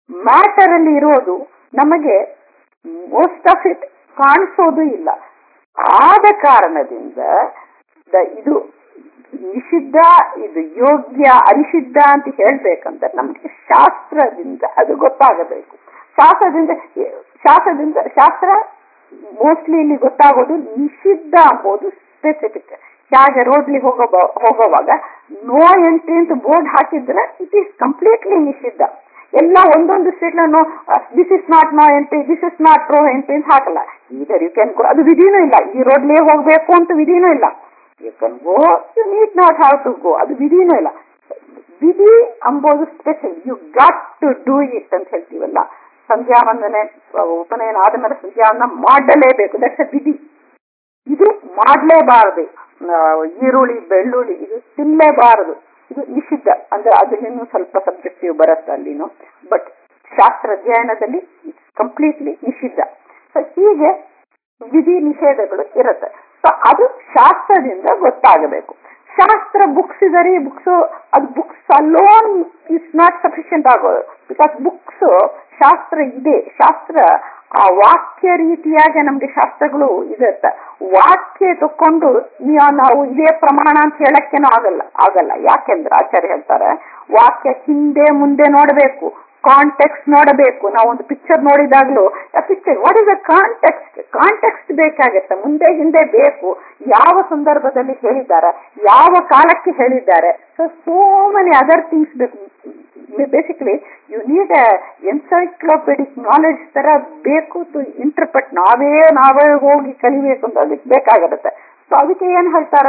S2: ಮ್ಯಾಟರ್ ಅಲ್ಲಿ ಇರೋದು ನಮಗೆ ಮೋಸ್ಟ್ ಆಫ್ ಇಟ್ ಕಾಣಿಸೋದು ಇಲ್ಲ ಆದ ಕಾರಣದಿಂದ ದ- ಇದು ನಿಷಿದ್ಧ ಇದು ಯೋಗ್ಯ ಅನಿಷಿದ್ಧ ಅಂತ ಹೇಳ್ಬೇಕಂದ್ರೆ ನಮಗೆ ಶಾಸ್ತ್ರದಿಂದ ಅದು ಗೊತ್ತಾಗಬೇಕು ಶಾಸ್ತ್ರದಿಂದ ಶಾಸ್ತ್ರದಿಂದ ಶಾಸ್ತ್ರ ಮೋಸ್ಟ್ಲಿ ಇಲ್ಲಿ ಗೊತ್ತಾಗೋದು ನಿಷಿದ್ಧ ಅಂಬೋದು ಸ್ಪೆಸಿಫಿಕ್ ಹೇಗೆ ರೋಡ್ಲಿ ಹೋಗೋ ಹೋಗುವಾಗ ನೋ ಎಂಟ್ರಿ ಅಂತ ಬೋರ್ಡ್ ಹಾಕಿದ್ರೆ ಇಟ್ ಈಸ್ ಕಂಪ್ಲೀಟ್ಲಿ ನಿಷಿದ್ಧ ಎಲ್ಲ ಒಂದೊಂದು ಸ್ಟ್ರೀಟ್ ನಾನು this is not no entry this is not pro entry ಅಂತ ಹಾಕಲ್ಲ ಇದರ್ ಯು ಕ್ಯಾನ್ ಗೋ ಅದು ವಿಧಿನೂ ಇಲ್ಲ ಈ ರೋಡ್ಲೇ ಹೋಗ್ಬೇಕು ಅಂತ ವಿಧಿನೂ ಇಲ್ಲ you can go you need not have to go ಅದು ವಿಧಿನೂ ಇಲ್ಲ ವಿಧಿ ಅಂಬೋದು special you got to do it ಅಂತ ಹೇಳ್ತೀವಲ್ಲ ಸಂಧ್ಯಾ ವಂದನೆ ಉಪನಯನ ಆದಮೇಲೆ ಸಂಧ್ಯಾ ವಂದನ ಮಾಡಲೇಬೇಕು ದಟ್ಸ್ ಅ ವಿಧಿ ಇದು ಮಾಡಲೇಬಾರದು ಈರುಳ್ಳಿ ಬೆಳ್ಳುಳ್ಳಿ ಇದು ತಿನ್ನಲೇಬಾರದು ಇದು ನಿಷಿದ್ಧ ಅಂದ್ರೆ ಅದನ್ನು ಸ್ವಲ್ಪ ಸಬ್ಜೆಕ್ಟಿವ್ ಬರುತ್ತೆ ಅಲ್ಲಿನು ಬಟ್ ಶಾಸ್ತ್ರ ಅಧ್ಯಯನದಲ್ಲಿ ಕಂಪ್ಲೀಟ್ಲಿ ನಿಷಿದ್ಧ ಸೊ ಹೀಗೆ ವಿಧಿ ನಿಷೇಧಗಳು ಇರುತ್ತೆ ಸೊ ಅದು ಶಾಸ್ತ್ರದಿಂದ ಗೊತ್ತಾಗಬೇಕು ಶಾಸ್ತ್ರ ಬುಕ್ಸ್ ಇದರಿ ಬುಕ್ಸ್ ಅದು books alone is not sufficient ಆಗೋದು ಬಿಕಾಸ್ ಬುಕ್ಸ್ ಶಾಸ್ತ್ರ ಇದೆ ಶಾಸ್ತ್ರ ಆ ವಾಕ್ಯ ರೀತಿಯಾಗಿ ನಮ್ಗೆ ಶಾಸ್ತ್ರಗಳು ಇರುತ್ತೆ ವಾಕ್ಯ ತಕೊಂಡು ನೀವು ನಾವು ಇದೇ ಪ್ರಮಾಣ ಅಂತ ಹೇಳಕ್ಕೇನೋ ಆಗಲ್ಲ ಆಗಲ್ಲ ಯಾಕೆಂದ್ರೆ ಆಚಾರ್ಯ ಹೇಳ್ತಾರೆ ವಾಕ್ಯ ಹಿಂದೆ ಮುಂದೆ ನೋಡಬೇಕು ಕಾಂಟೆಕ್ಸ್ಟ್ ನೋಡಬೇಕು ನಾವು ಒಂದು ಪಿಕ್ಚರ್ ನೋಡಿದಾಗ್ಲೂ ಆ picture what is a context context ಬೇಕಾಗತ್ತೆ ಮುಂದೆ ಹಿಂದೆ ಬೇಕು ಯಾವ ಸಂದರ್ಭದಲ್ಲಿ ಹೇಳಿದ್ದಾರೆ ಯಾವ ಕಾಲಕ್ಕೆ ಹೇಳಿದ್ದಾರೆ so so many other things ಬೇಕು basically you need encyclopedic knowledge ತರ ಬೇಕು ಟು ಇಂಟರ್ಪ್ರೆಟ್ ನಾವೇ ನಾವೇ ಹೋಗಿ ಕಲಿಬೇಕು ಅಂತ ಅದಕ್ಕೆ ಬೇಕಾಗಿರುತ್ತೆ ಸೊ ಅದಕ್ಕೆ ಏನ್ ಹೇಳ್ತಾರ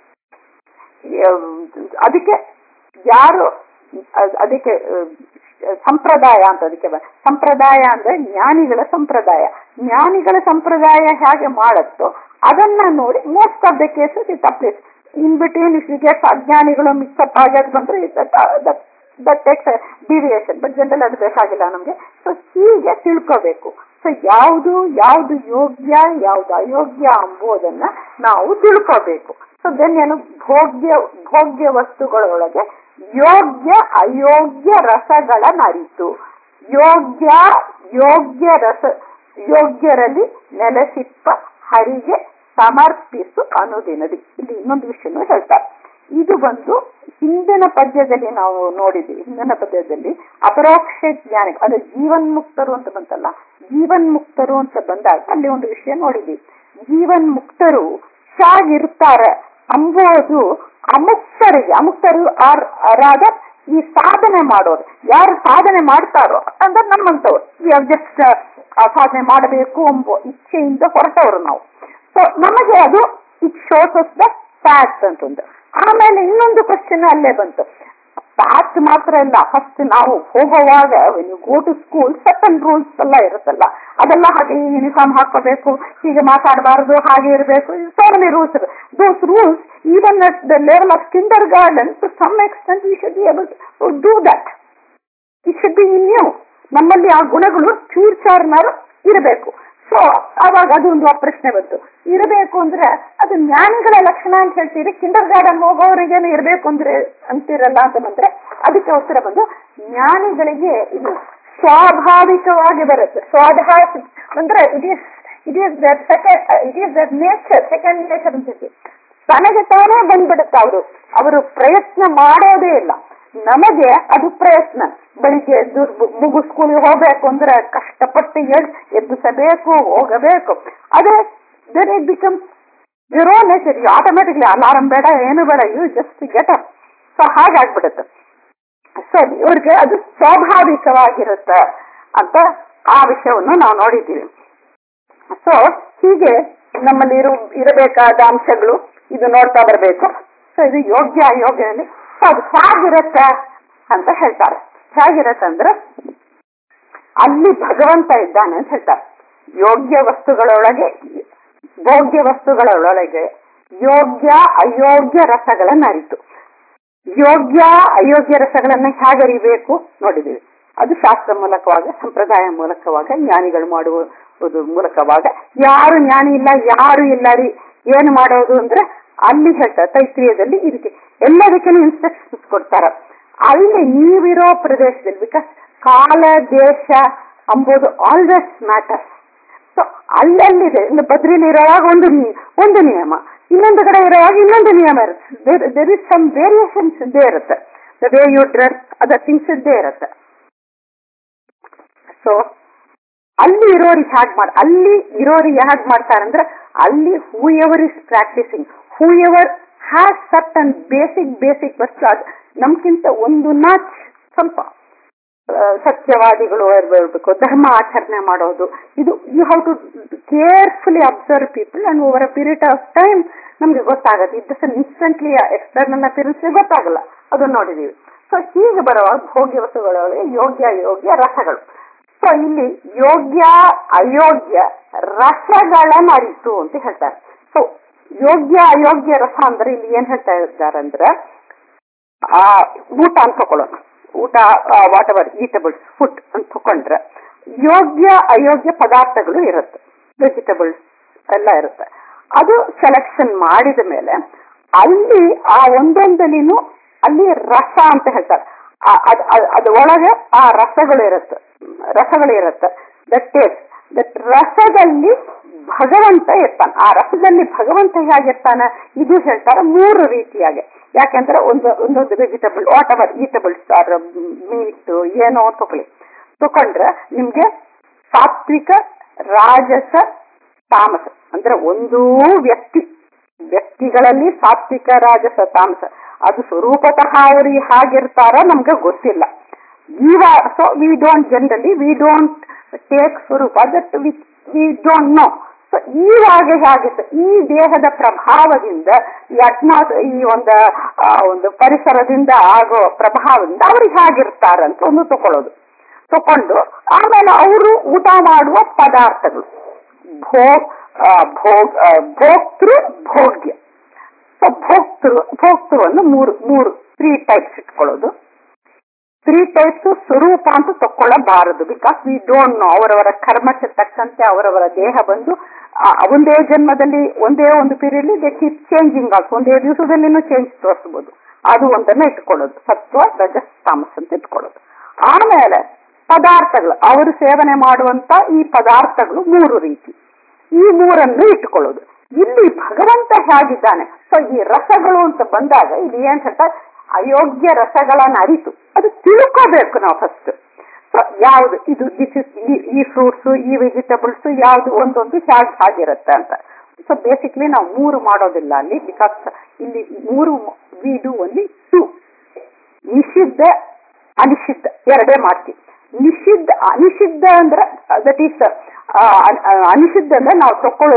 S2: ಅದಕ್ಕೆ ಯಾರು ಅದ್- ಅದಕ್ಕೆ ಅಹ್, ಸಂಪ್ರದಾಯ ಅಂತ ಅದಕ್ಕೆ ಬ- ಸಂಪ್ರದಾಯ ಅಂದ್ರೆ ಜ್ಞಾನಿಗಳ ಸಂಪ್ರದಾಯ ಜ್ಞಾನಿಗಳ ಸಂಪ್ರದಾಯ ಹೇಗೆ ಮಾಡುತ್ತೋ ಅದನ್ನ ನೋಡಿ most of the cases it applies in between if you get ಅಜ್ಞಾನಿಗಳು ಮಿಕ್ಸಪ್ ಆಗ್ಯಾದ ಬಂದ್ರೆ that takes deviation but general ಅದು ಬೇಕಾಗಿಲ್ಲ ನಮ್ಗೆ ಸೊ ಹೀಗೆ ತಿಳ್ಕೋಬೇಕು ಸೊ ಯಾವುದು ಯಾವುದು ಯೋಗ್ಯ ಯಾವುದು ಅಯೋಗ್ಯ ಎಂಬುದನ್ನ ನಾವು ತಿಳ್ಕೋಬೇಕು ಸೊ ದೆನ್ ಏನು ಭೋಗ್ಯ ಭೋಗ್ಯ ವಸ್ತುಗಳೊಳಗೆ ಯೋಗ್ಯ ಅಯೋಗ್ಯ ರಸಗಳನ್ನರಿತು ಯೋಗ್ಯ ಯೋಗ್ಯ ರಸ ಯೋಗ್ಯರಲ್ಲಿ ನೆಲೆಸಿಪ್ಪ ಹರಿಗೆ ಸಮರ್ಪಿಸು ಅನುದಿನದಿ ಇಲ್ಲಿ ಇನ್ನೊಂದು ವಿಷಯನೂ ಹೇಳ್ತಾರೆ ಇದು ಬಂದು ಹಿಂದಿನ ಪದ್ಯದಲ್ಲಿ ನಾವು ನೋಡಿದ್ವಿ ಹಿಂದಿನ ಪದ್ಯದಲ್ಲಿ ಅಪರೋಕ್ಷ ಜ್ಞಾನ ಅಂದ್ರೆ ಜೀವನ್ಮುಕ್ತರು ಅಂತ ಬಂತಲ್ಲ ಜೀವನ್ಮುಕ್ತರು ಅಂತ ಬಂದಾಗ ಅಲ್ಲಿ ಒಂದು ವಿಷಯ ನೋಡಿದ್ವಿ ಜೀವನ್ಮುಕ್ತರು ಹೇಗಿರ್ತಾರೆ ಅಂಬೋದು ಅಮುಕ್ತರಿಗೆ ಅಮುಕ್ತರು ಆರ್ ರಾದ ಈ ಸಾಧನೆ ಮಾಡೋರು ಯಾರು ಸಾಧನೆ ಮಾಡ್ತಾರೋ ಅಂದ್ರೆ ನಮ್ಮಂತವ್ರು ಜಸ್ಟ್ ಸಾಧನೆ ಮಾಡಬೇಕು ಎಂಬ ಇಚ್ಛೆಯಿಂದ ಹೊರಟವರು ನಾವು ಸೊ ನಮಗೆ ಅದು it shows us the fact ಅಂತಂದು ಆಮೇಲೆ ಇನ್ನೊಂದು ಕ್ವಶನ್ ಅಲ್ಲೇ ಬಂತು ಫ್ಯಾಕ್ಟ್ ಮಾತ್ರ ಇಲ್ಲ ಫಸ್ಟ್ ನಾವು ಹೋಗುವಾಗ you go to school settle rules ಎಲ್ಲ ಇರುತ್ತಲ್ಲ ಅದೆಲ್ಲ ಹಾಗೆ ಯೂನಿಫಾರ್ಮ್ ಹಾಕೋಬೇಕು ಹೀಗೆ ಮಾತಾಡಬಾರದು ಹಾಗೆ ಇರಬೇಕು so many rules those rules even at the level of kindergarten to some extent we should be able to do that it should be in you ನಮ್ಮಲ್ಲಿ ಆ ಗುಣಗಳು ಚೂರ್ ಚಾರ್ನಾರು ಇರಬೇಕು ಸೊ ಅವಾಗ ಅದೊಂದು ಪ್ರಶ್ನೆ ಬಂತು ಇರಬೇಕು ಅಂದ್ರೆ ಅದು ಜ್ಞಾನಿಗಳ ಲಕ್ಷಣ ಅಂತ ಹೇಳ್ತೀರಿ ಕಿಂಡರ್ ಗಾರ್ಡನ್ ಹೋಗೋರಿಗೇನು ಇರಬೇಕು ಅಂದ್ರೆ ಅಂತಿರಲ್ಲ ಅಂತ ಬಂದ್ರೆ ಅದಕ್ಕೆ ಉತ್ತರ ಬಂದು ಜ್ಞಾನಿಗಳಿಗೆ ಇದು ಸ್ವಾಭಾವಿಕವಾಗಿ ಬರುತ್ತೆ ಸ್ವಾಭಾವಿಕ ಅಂದ್ರೆ it is it is that second it is that nature second nature ಅಂತ ಹೇಳ್ತೀವಿ ತನಗೆ ತಾನೇ ಬಂದ್ಬಿಡುತ್ತೆ ಅವರು ಅವರು ಪ್ರಯತ್ನ ಮಾಡೋದೇ ಇಲ್ಲ ನಮಗೆ ಅದು ಪ್ರಯತ್ನ ಬೆಳಿಗ್ಗೆ ಎದ್ದು ಮುಗು ಸ್ಕೂಲ್ಗೆ ಹೋಗ್ಬೇಕು ಅಂದ್ರೆ ಕಷ್ಟಪಟ್ಟು ಎದ್ ಎಬ್ಬಿಸಬೇಕು ಹೋಗಬೇಕು ಅದೇ then it become your nature automatically alarm ಬೇಡ ಏನು ಬೇಡ you just get up so ಹಾಗಾಗ್ಬಿಡುತ್ತೆ ಸೊ ಇವ್ರಿಗೆ ಅದು ಸ್ವಾಭಾವಿಕವಾಗಿರುತ್ತೆ ಅಂತ ಆ ವಿಷಯವನ್ನು ನಾವು ನೋಡಿದ್ದೀವಿ ಸೊ ಹೀಗೆ ನಮ್ಮಲ್ಲಿ ಇರು ಇರಬೇಕಾದ ಅಂಶಗಳು ಇದು ನೋಡ್ತಾ ಬರಬೇಕು ಸೊ ಇದು ಯೋಗ್ಯ ಅಯೋಗ್ಯದಲ್ಲಿ ಸೊ ಅದು ಹೇಗಿರುತ್ತೆ ಅಂತ ಹೇಳ್ತಾರೆ ಹೇಗಿರುತ್ತೆ ಅಂದ್ರೆ ಅಲ್ಲಿ ಭಗವಂತ ಇದ್ದಾನೆ ಅಂತ ಹೇಳ್ತಾರೆ ಯೋಗ್ಯ ವಸ್ತುಗಳೊಳಗೆ ಭೋಗ್ಯ ವಸ್ತುಗಳೊಳಗೆ ಯೋಗ್ಯ ಅಯೋಗ್ಯ ರಸಗಳನ್ನ ಅರಿತು ಯೋಗ್ಯ ಅಯೋಗ್ಯ ರಸಗಳನ್ನ ಹೇಗರಿಬೇಕು ನೋಡಿದೀವಿ ಅದು ಶಾಸ್ತ್ರ ಮೂಲಕವಾಗ ಸಂಪ್ರದಾಯ ಮೂಲಕವಾಗ ಜ್ಞಾನಿಗಳು ಮಾಡುವುದು ಮೂಲಕವಾಗ ಯಾರು ಜ್ಞಾನಿ ಇಲ್ಲ ಯಾರು ಇಲ್ಲ ರೀ ಏನು ಮಾಡೋದು ಅಂದ್ರೆ ಅಲ್ಲಿ ಹೇಳ್ತಾರೆ ತೈತ್ರಿಯದಲ್ಲಿ ಈ ರೀತಿ ಎಲ್ಲದಕ್ಕೂ ಇನ್ಸ್ಟ್ರಕ್ಷನ್ಸ್ ಕೊಡ್ತಾರ ಅಲ್ಲಿ ನೀವಿರೋ ಪ್ರದೇಶದಲ್ಲಿ ಬಿಕಾಸ್ ಕಾಲ ದೇಶ ಅಂಬುದು ಆಲ್ವೇಸ್ ಮ್ಯಾಟರ್ಸ್ ಸೊ ಅಲ್ಲಲ್ಲಿದೆ ಇನ್ನು ಬದ್ರಿಲಿ ಇರುವಾಗ ಒಂದು ನಿ- ಒಂದು ನಿಯಮ ಇನ್ನೊಂದು ಕಡೆ ಇರುವಾಗ ಇನ್ನೊಂದು ನಿಯಮ ಇರುತ್ತೆ ದೇರ್ ಇಸ್ ಸಮ್ ವೇರಿಯೇಷನ್ಸ್ ಇದ್ದೇ ಇರುತ್ತೆ the way you dress other things ಇದ್ದೇ ಇರುತ್ತೆ ಸೊ ಅಲ್ಲಿ ಇರೋರಿಗೆ ಹ್ಯಾಗ್ ಮಾಡ ಅಲ್ಲಿ ಇರೋರಿಗೆ ಹ್ಯಾಗ್ ಮಾಡ್ತಾರಂದ್ರೆ ಅಲ್ಲಿ whoever is practising whoever has sat and basic basic ವಸ್ತು ಅದು ನಮ್ಗಿಂತ ಒಂದು ನಾಚ್ ಸ್ವಲ್ಪ ಆ, ಸತ್ಯವಾದಿಗಳು ಇರಬೇಕು ಧರ್ಮ ಆಚರಣೆ ಮಾಡೋದು ಇದು you have to carefully observe people and over a period of time ನಮ್ಗೆ ಗೊತ್ತಾಗುತ್ತೆ it is instantly external appearance ಗೊತ್ತಾಗಲ್ಲ ಅದು ನೋಡಿದೀವಿ ಸೊ ಹೀಗೆ ಬರುವಾಗ ಭೋಗ್ಯ ವಸ್ತುಗಳೊಳಗೆ ಯೋಗ್ಯ ಯೋಗ್ಯ ರಸಗಳು ಸೊ ಇಲ್ಲಿ ಯೋಗ್ಯ ಅಯೋಗ್ಯ ರಸಗಳನ್ನ ಅರಿತು ಅಂತ ಹೇಳ್ತಾರೆ ಸೊ ಯೋಗ್ಯ ಅಯೋಗ್ಯ ರಸ ಅಂದ್ರೆ ಇಲ್ಲಿ ಏನ್ ಹೇಳ್ತಾ ಇದ್ದಾರೆ ಅಂದ್ರೆ ಆ ಊಟ ಅಂತ ತಕೊಳ್ಳೋಣ ಊಟ ವಾಟ್ ಎವರ್ ಈಟಬಲ್ಸ್ ಫುಡ್ ಅಂತ ತಕೊಂಡ್ರೆ ಯೋಗ್ಯ ಅಯೋಗ್ಯ ಪದಾರ್ಥಗಳು ಇರುತ್ತೆ ವೆಜಿಟಬಲ್ಸ್ ಎಲ್ಲ ಇರುತ್ತೆ ಅದು ಸೆಲೆಕ್ಷನ್ ಮಾಡಿದ ಮೇಲೆ ಅಲ್ಲಿ ಆ ಒಂದೊಂದಲಿನೂ ಅಲ್ಲಿ ರಸ ಅಂತ ಹೇಳ್ತಾರೆ ಆ- ಅದ್- ಅದ್- ಅದ್ ಒಳಗೆ ಆ ರಸಗಳು ಇರುತ್ತೆ ರಸಗಳು ಇರುತ್ತೆ ದಟ್ ಟೇಸ್ಟ್ ದಟ್ ರಸದಲ್ಲಿ ಭಗವಂತ ಇರ್ತಾನೆ ಆ ರಸದಲ್ಲಿ ಭಗವಂತ ಹೇಗಿರ್ತಾನೆ ಇದು ಹೇಳ್ತಾರೆ ಮೂರು ರೀತಿಯಾಗಿ ಯಾಕೆಂದ್ರೆ ಒಂದು ಒಂದೊಂದು vegetable whatever eatables or meat ಏನೋ ತಗೊಳ್ಳಿ ತಕೊಂಡ್ರೆ ನಿಮ್ಗೆ ಸಾತ್ವಿಕ ರಾಜಸ ತಾಮಸ ಅಂದ್ರೆ ಒಂದೂ ವ್ಯಕ್ತಿ ವ್ಯಕ್ತಿಗಳಲ್ಲಿ ಸಾತ್ವಿಕ ರಾಜಸ ತಾಮಸ ಅದು ಸ್ವರೂಪತಃ ಅವರು ಹಾಗಿರ್ತಾರ ನಮ್ಗೆ ಗೊತ್ತಿಲ್ಲ ಜೀವ so we don't generally we don't take ಸ್ವರೂಪ that we don't know so ಈವಾಗ ಹೇಗಿತ್ತು ಈ ದೇಹದ ಪ್ರಭಾವದಿಂದ ಈ ಅಟ್ಮಾಸ್ ಈ ಒಂದು ಆ, ಒಂದು ಪರಿಸರದಿಂದ ಆಗೋ ಪ್ರಭಾವದಿಂದ ಅವ್ರಿಗೆ ಹೇಗಿರ್ತಾರಂತ ಒಂದು ತಕೊಳ್ಳೋದು ತಕೊಂಡು ಆಮೇಲೆ ಅವರು ಊಟ ಮಾಡುವ ಪದಾರ್ಥಗಳು ಭೋ ಆ, ಭೋಗ್ ಆ, ಭೋಕ್ತೃ ಭೋಗ್ಯ ಸೊ ಭೋಕ್ತೃ ಭೋಕ್ತೃವನ್ನು ಮೂರು ಮೂರು ತ್ರೀ ಟೈಪ್ಸ್ ಇಟ್ಕೊಳ್ಳೋದು ತ್ರೀ ಟೈಪ್ಸ್ ಸ್ವರೂಪ ಅಂತ ತಕೊಳ್ಳಬಾರದು ಬಿಕಾಸ್ ವಿ ಡೋಂಟ್ ನೋ ಅವರವರ ಕರ್ಮಕ್ಕೆ ತಕ್ಕಂತೆ ಅವರವರ ದೇಹ ಬಂದು ಆ, ಒಂದೇ ಜನ್ಮದಲ್ಲಿ ಒಂದೇ ಒಂದು period they keep changing also ಒಂದೇ ದಿವಸದಲ್ಲಿನೂ ಚೇಂಜ್ ತೋರಿಸಬಹುದು ಅದು ಒಂದನ್ನ ಇಟ್ಕೊಳ್ಳೋದು ಸತ್ವ ರಜಸ್ ತಾಮಸ್ ಅಂತ ಇಟ್ಕೊಳ್ಳೋದು ಆಮೇಲೆ ಪದಾರ್ಥಗಳು ಅವರು ಸೇವನೆ ಮಾಡುವಂತ ಈ ಪದಾರ್ಥಗಳು ಮೂರು ರೀತಿ ಈ ಮೂರನ್ನು ಇಟ್ಕೊಳ್ಳೋದು ಇಲ್ಲಿ ಭಗವಂತ ಹೇಗಿದ್ದಾನೆ ಸೊ ಈ ರಸಗಳು ಅಂತ ಬಂದಾಗ ಇಲ್ಲಿ ಏನ್ ಹೇಳ್ತಾರೆ ಅಯೋಗ್ಯ ರಸಗಳನ್ನ ಅರಿತು ಅದು ತಿಳ್ಕೋಬೇಕು ನಾವು ಫಸ್ಟ್ ಸೊ ಯಾವುದು ಇದು ದಿಸ್ ಇಸ್ ಈ ಫ್ರೂಟ್ಸ್ ಈ ವೆಜಿಟಬಲ್ಸ್ ಯಾವ್ದು ಒಂದೊಂದು ಹೇಗೆ ಹಾಗಿರುತ್ತೆ ಅಂತ ಸೊ ಬೇಸಿಕ್ಲಿ ನಾವು ಮೂರು ಮಾಡೋದಿಲ್ಲ ಅಲ್ಲಿ ಬಿಕಾಸ್ ಇಲ್ಲಿ ಮೂರು ವಿ ಡೂ ಒನ್ಲಿ ಟೂ ನಿಷಿದ್ಧ ಅನಿಷಿದ್ಧ ಎರಡೇ ಮಾಡ್ತೀವಿ ನಿಷಿದ್ಧ ಅನಿಷಿದ್ಧ ಅಂದ್ರೆ ದಟ್ ಈಸ್ ಅನಿಷಿದ್ಧ ಅಂದ್ರೆ ನಾವು ತಕೊಳ್ಳೋ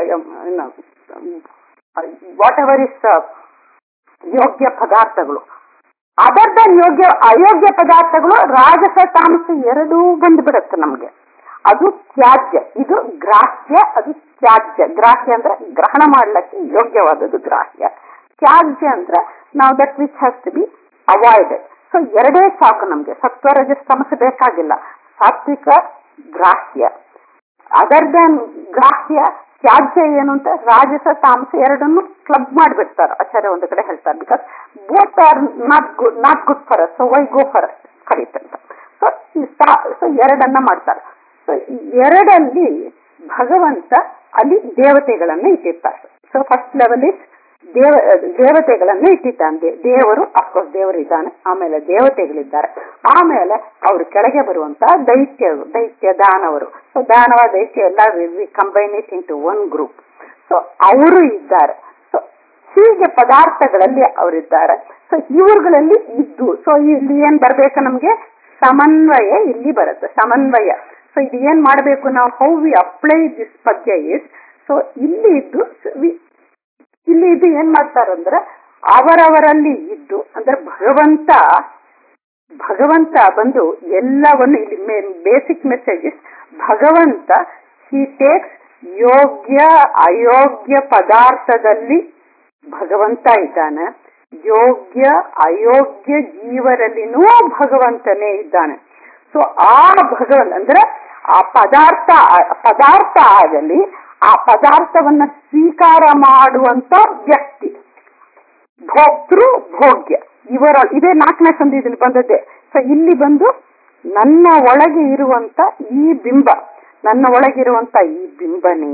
S2: ವಾಟ್ ಎವರ್ ಇಸ್ ಯೋಗ್ಯ ಪದಾರ್ಥಗಳು ಅದರ್ ದನ್ ಯೋಗ್ಯ ಅಯೋಗ್ಯ ಪದಾರ್ಥಗಳು ರಾಜಸ ತಾಮಸ ಎರಡೂ ಬಂದ್ಬಿಡುತ್ತೆ ನಮ್ಗೆ ಅದು ತ್ಯಾಜ್ಯ ಇದು ಗ್ರಾಹ್ಯ ಅದು ತ್ಯಾಜ್ಯ ಗ್ರಾಹ್ಯ ಅಂದ್ರೆ ಗ್ರಹಣ ಮಾಡ್ಲಿಕ್ಕೆ ಯೋಗ್ಯವಾದದ್ದು ಗ್ರಾಹ್ಯ ತ್ಯಾಜ್ಯ ಅಂದ್ರೆ ನಾವು that which has to be avoided so ಎರಡೇ ಸಾಕು ನಮ್ಗೆ ಸತ್ವ ರಜಸ್ ತಮಸ ಬೇಕಾಗಿಲ್ಲ ಸಾತ್ವಿಕ ಗ್ರಾಹ್ಯ ಅದರ್ ದನ್ ಗ್ರಾಹ್ಯ ತ್ಯಾಜ್ಯ ಏನು ಅಂತ ರಾಜಸ ತಾಮಸ ಎರಡನ್ನು ಕ್ಲಬ್ ಮಾಡಿಬಿಡ್ತಾರೆ ಆಚಾರ್ಯ ಒಂದು ಕಡೆ ಹೇಳ್ತಾರೆ because both are not good not good for so why go for ಕರೀತಂತ ಸೊ ಸೊ ಎರಡನ್ನ ಮಾಡ್ತಾರೆ ಸೊ ಎರಡಲ್ಲಿ ಭಗವಂತ ಅಲ್ಲಿ ದೇವತೆಗಳನ್ನ ಇಟ್ಟಿರ್ತಾರೆ ಸೊ ಫಸ್ಟ್ ಲೆವೆಲ್ ಇಸ್ ದೇವ ದೇವತೆಗಳನ್ನ ಇಟ್ಟಿದ್ದಾನೆ ದೇವರು ಅಫ್ಕೋರ್ಸ್ ದೇವರು ಇದ್ದಾನೆ ಆಮೇಲೆ ದೇವತೆಗಳಿದ್ದಾರೆ ಆಮೇಲೆ ಅವರು ಕೆಳಗೆ ಬರುವಂತ ದೈತ್ಯ ದೈತ್ಯ ದಾನವರು ಸೊ ದಾನವ ದೈತ್ಯ ಎಲ್ಲ combine it into one group so ಅವರು ಇದ್ದಾರೆ ಸೊ ಹೀಗೆ ಪದಾರ್ಥಗಳಲ್ಲಿ ಅವರಿದ್ದಾರೆ ಸೊ ಇವುಗಳಲ್ಲಿ ಇದ್ದು ಸೊ ಇಲ್ಲಿ ಏನ್ ಬರ್ಬೇಕು ನಮ್ಗೆ ಸಮನ್ವಯ ಇಲ್ಲಿ ಬರುತ್ತೆ ಸಮನ್ವಯ ಸೊ ಇದು ಏನ್ ಮಾಡಬೇಕು ನಾವು ಹೌ ವಿ ಅಪ್ಲೈ ದಿಸ್ ಪದ್ಯ ಇಸ್ ಸೊ ಇಲ್ಲಿ ಇದ್ದು ಇಲ್ಲಿ ಇದು ಏನ್ ಮಾಡ್ತಾರಂದ್ರೆ ಅವರವರಲ್ಲಿ ಇದ್ದು ಅಂದ್ರೆ ಭಗವಂತ ಭಗವಂತ ಬಂದು ಎಲ್ಲವನ್ನು ಇಲ್ಲಿ ಬೇಸಿಕ್ ಮೆಸೇಜಸ್ ಭಗವಂತ ಹಿ ಟೇಕ್ಸ್ ಯೋಗ್ಯ ಅಯೋಗ್ಯ ಪದಾರ್ಥದಲ್ಲಿ ಭಗವಂತ ಇದ್ದಾನೆ ಯೋಗ್ಯ ಅಯೋಗ್ಯ ಜೀವರಲ್ಲಿನೂ ಭಗವಂತನೇ ಇದ್ದಾನೆ ಸೊ ಆ ಭಗವಂತ ಅಂದ್ರೆ ಆ ಪದಾರ್ಥ ಪದಾರ್ಥ ಆಗಲಿ ಆ ಪದಾರ್ಥವನ್ನ ಸ್ವೀಕಾರ ಮಾಡುವಂತ ವ್ಯಕ್ತಿ ಭೋಕ್ತೃ ಭೋಗ್ಯ ಇವರ ಇದೇ ನಾಲ್ಕನೇ ಸಂಧಿಯಲ್ಲಿ ಬಂದದ್ದೇ ಸೊ ಇಲ್ಲಿ ಬಂದು ನನ್ನ ಒಳಗೆ ಇರುವಂತ ಈ ಬಿಂಬ ನನ್ನ ಒಳಗಿರುವಂತ ಈ ಬಿಂಬನೇ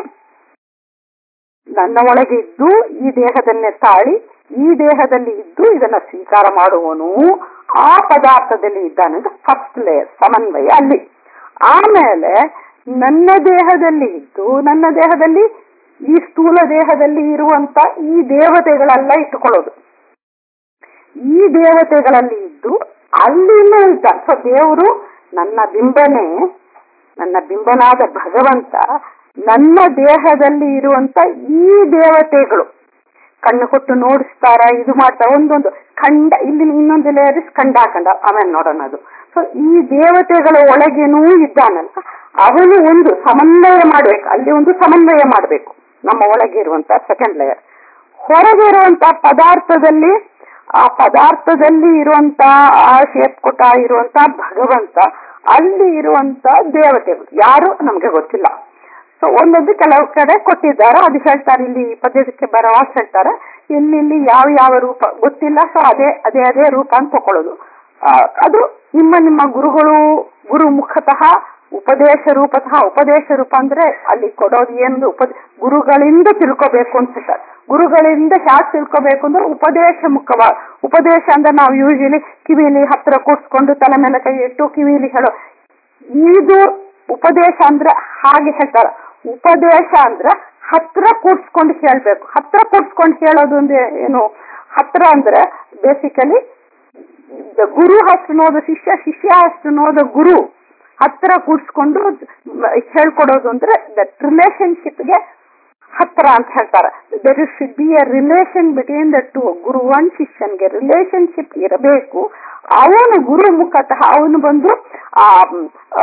S2: ನನ್ನ ಒಳಗೆ ಇದ್ದು ಈ ದೇಹದನ್ನೇ ತಾಳಿ ಈ ದೇಹದಲ್ಲಿ ಇದ್ದು ಇದನ್ನ ಸ್ವೀಕಾರ ಮಾಡುವನು ಆ ಪದಾರ್ಥದಲ್ಲಿ ಇದ್ದಾನೆ ಫಸ್ಟ್ ಲೇಯರ್ ಸಮನ್ವಯ ಅಲ್ಲಿ ಆಮೇಲೆ ನನ್ನ ದೇಹದಲ್ಲಿ ಇದ್ದು ನನ್ನ ದೇಹದಲ್ಲಿ ಈ ಸ್ಥೂಲ ದೇಹದಲ್ಲಿ ಇರುವಂತ ಈ ದೇವತೆಗಳೆಲ್ಲ ಇಟ್ಟುಕೊಳ್ಳೋದು ಈ ದೇವತೆಗಳಲ್ಲಿ ಇದ್ದು ಅಲ್ಲಿನೂ ಇದ್ದಾನೆ ಸೊ ದೇವರು ನನ್ನ ಬಿಂಬನೆ ನನ್ನ ಬಿಂಬನಾದ ಭಗವಂತ ನನ್ನ ದೇಹದಲ್ಲಿ ಇರುವಂತ ಈ ದೇವತೆಗಳು ಕಣ್ಣು ಕೊಟ್ಟು ನೋಡಿಸ್ತಾರ ಇದು ಮಾಡ್ತಾರ ಒಂದೊಂದು ಖಂಡ ಇಲ್ಲಿ ಇನ್ನೊಂದು ಲೇಯರ್ ಖಂಡಾಖಂಡ ಆಮೇಲೆ ನೋಡೋಣ ಅದು ಸೊ ಈ ದೇವತೆಗಳ ಒಳಗೇನೂ ಇದ್ದಾನಲ್ಲ ಅವನು ಒಂದು ಸಮನ್ವಯ ಮಾಡ್ಬೇಕು ಅಲ್ಲಿ ಒಂದು ಸಮನ್ವಯ ಮಾಡಬೇಕು ನಮ್ಮ ಒಳಗೆ ಇರುವಂತ ಸೆಕೆಂಡ್ ಲೇಯರ್ ಹೊರಗೆ ಇರುವಂತ ಪದಾರ್ಥದಲ್ಲಿ ಆ ಪದಾರ್ಥದಲ್ಲಿ ಇರುವಂತ ಆ ಶೇಪ್ ಕೊಟ್ಟ ಇರುವಂತ ಭಗವಂತ ಅಲ್ಲಿ ಇರುವಂತ ದೇವತೆಗಳು ಯಾರು ನಮ್ಗೆ ಗೊತ್ತಿಲ್ಲ ಸೊ ಒಂದೊಂದು ಕೆಲವು ಕಡೆ ಕೊಟ್ಟಿದ್ದಾರೆ ಅದು ಹೇಳ್ತಾರೆ ಇಲ್ಲಿ ಪದ್ಯಕ್ಕೆ ಬರವಾಗ ಹೇಳ್ತಾರೆ ಎಲ್ಲಿ ಯಾವ ಯಾವ ರೂಪ ಗೊತ್ತಿಲ್ಲ ಸೊ ಅದೇ ಅದೇ ಅದೇ ರೂಪ ಅಂತ ತಕೊಳ್ಳೋದು ಆ, ಅದು ನಿಮ್ಮ ನಿಮ್ಮ ಗುರುಗಳು ಗುರು ಮುಖತಃ ಉಪದೇಶ ರೂಪತಃ ಉಪದೇಶ ರೂಪ ಅಂದ್ರೆ ಅಲ್ಲಿ ಕೊಡೋದು ಏನು ಉಪ ಗುರುಗಳಿಂದ ತಿಳ್ಕೋಬೇಕು ಅಂತ ಹೇಳ್ತಾರೆ ಗುರುಗಳಿಂದ ಹ್ಯಾಕ್ ತಿಳ್ಕೋಬೇಕು ಅಂದ್ರೆ ಉಪದೇಶ ಮುಖವ ಉಪದೇಶ ಅಂದ್ರೆ ನಾವು ಯೂಶಲಿ ಕಿವಿಲಿ ಹತ್ರ ಕೂರ್ಸ್ಕೊಂಡು ತಲೆ ಮೇಲೆ ಕೈ ಇಟ್ಟು ಕಿವಿಲಿ ಹೇಳೋ ಇದು ಉಪದೇಶ ಅಂದ್ರೆ ಹಾಗೆ ಹೇಳ್ತಾರೆ ಉಪದೇಶ ಅಂದ್ರೆ ಹತ್ರ ಕೂರ್ಸ್ಕೊಂಡು ಹೇಳ್ಬೇಕು ಹತ್ರ ಕೂರ್ಸ್ಕೊಂಡು ಹೇಳೋದು ಅಂದ್ರೆ ಏನು ಹತ್ರ ಅಂದ್ರೆ ಬೇಸಿಕಲಿ ಗುರು ಹಸ್ತು ನೋದ ಶಿಷ್ಯ ಶಿಷ್ಯ ಹಸ್ತು ನೋದ ಗುರು ಹತ್ರ ಕೂಡ್ಸ್ಕೊಂಡು ಹೇಳ್ಕೊಡೋದು ಅಂದ್ರೆ ದಟ್ ರಿಲೇಶನ್ಶಿಪ್ಗೆ ಹತ್ರ ಅಂತ ಹೇಳ್ತಾರೆ there is should be a relation between the two guru and ಶಿಷ್ಯನ್ಗೆ ರಿಲೇಶನ್ಶಿಪ್ ಇರಬೇಕು ಅವನು ಗುರು ಮುಖತಃ ಅವನು ಬಂದು ಆ ಆ,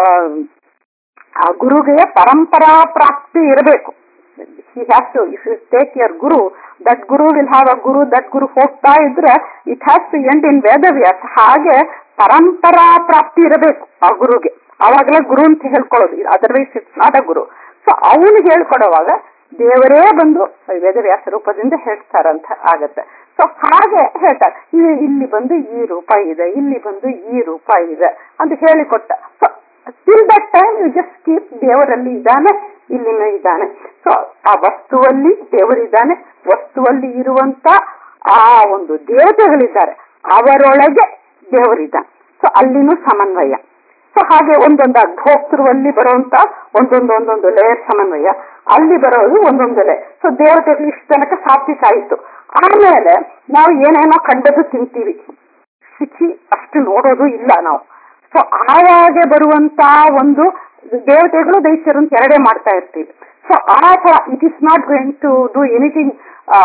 S2: ಆ ಗುರುಗೆ ಪರಂಪರಾ ಪ್ರಾಪ್ತಿ ಇರಬೇಕು he has to if you take your guru that guru will have a guru that guru ಹೋಗ್ತಾ ಇದ್ರೆ it has to end in Vedavyasa ಹಾಗೆ ಪರಂಪರಾ ಪ್ರಾಪ್ತಿ ಇರಬೇಕು ಆ ಗುರುಗೆ ಅವಾಗಲೇ ಗುರು ಅಂತ ಹೇಳ್ಕೊಳ್ಳೋದು otherwise it's not a guru so ಅವನಿಗೆ ಹೇಳ್ಕೊಡುವಾಗ ದೇವರೇ ಬಂದು ವೇದವ್ಯಾಸ ರೂಪದಿಂದ ಹೇಳ್ತಾರಂತ ಆಗತ್ತೆ ಸೊ ಹಾಗೆ ಹೇಳ್ತಾರೆ ಇಲ್ಲಿ ಇಲ್ಲಿ ಬಂದು ಈ ರೂಪ ಇದೆ ಇಲ್ಲಿ ಬಂದು ಈ ರೂಪ ಇದೆ ಅಂತ ಹೇಳಿಕೊಟ್ಟ so till that time you just keep ದೇವರಲ್ಲಿ ಇದ್ದಾನೆ ಇಲ್ಲಿನೂ ಇದ್ದಾನೆ ಸೊ ಆ ವಸ್ತುವಲ್ಲಿ ದೇವರಿದ್ದಾನೆ ವಸ್ತುವಲ್ಲಿ ಇರುವಂತ ಆ ಒಂದು ದೇವತೆಗಳಿದ್ದಾರೆ ಅವರೊಳಗೆ ದೇವರಿದ್ದಾನೆ ಸೊ ಅಲ್ಲಿನೂ ಸಮನ್ವಯ ಸೊ ಹಾಗೆ ಒಂದೊಂದಾಗಿ ಭೋಕ್ತೃವಲ್ಲಿ ಬರುವಂತ ಒಂದೊಂದು ಒಂದೊಂದು ಲೇಯರ್ ಸಮನ್ವಯ ಅಲ್ಲಿ ಬರೋದು ಒಂದೊಂದು ಲೇ ಸೊ ದೇವತೆಗಳು ಇಷ್ಟು ತನಕ ಸಾತ್ವಿಕ ಆಯಿತು ಆಮೇಲೆ ನಾವು ಏನೇನೋ ಕಂಡದ್ದು ತಿಂತೀವಿ ಶುಚಿ ಅಷ್ಟು ನೋಡೋದು ಇಲ್ಲ ನಾವು ಸೊ ಆವಾಗೆ ಬರುವಂತ ಒಂದು ದೇವತೆಗಳು ದೈತ್ಯರು ಅಂತ ಎರಡೇ ಮಾಡ್ತಾ ಇರ್ತೀವಿ ಸೊ ಆ ತರ it is not going to do anything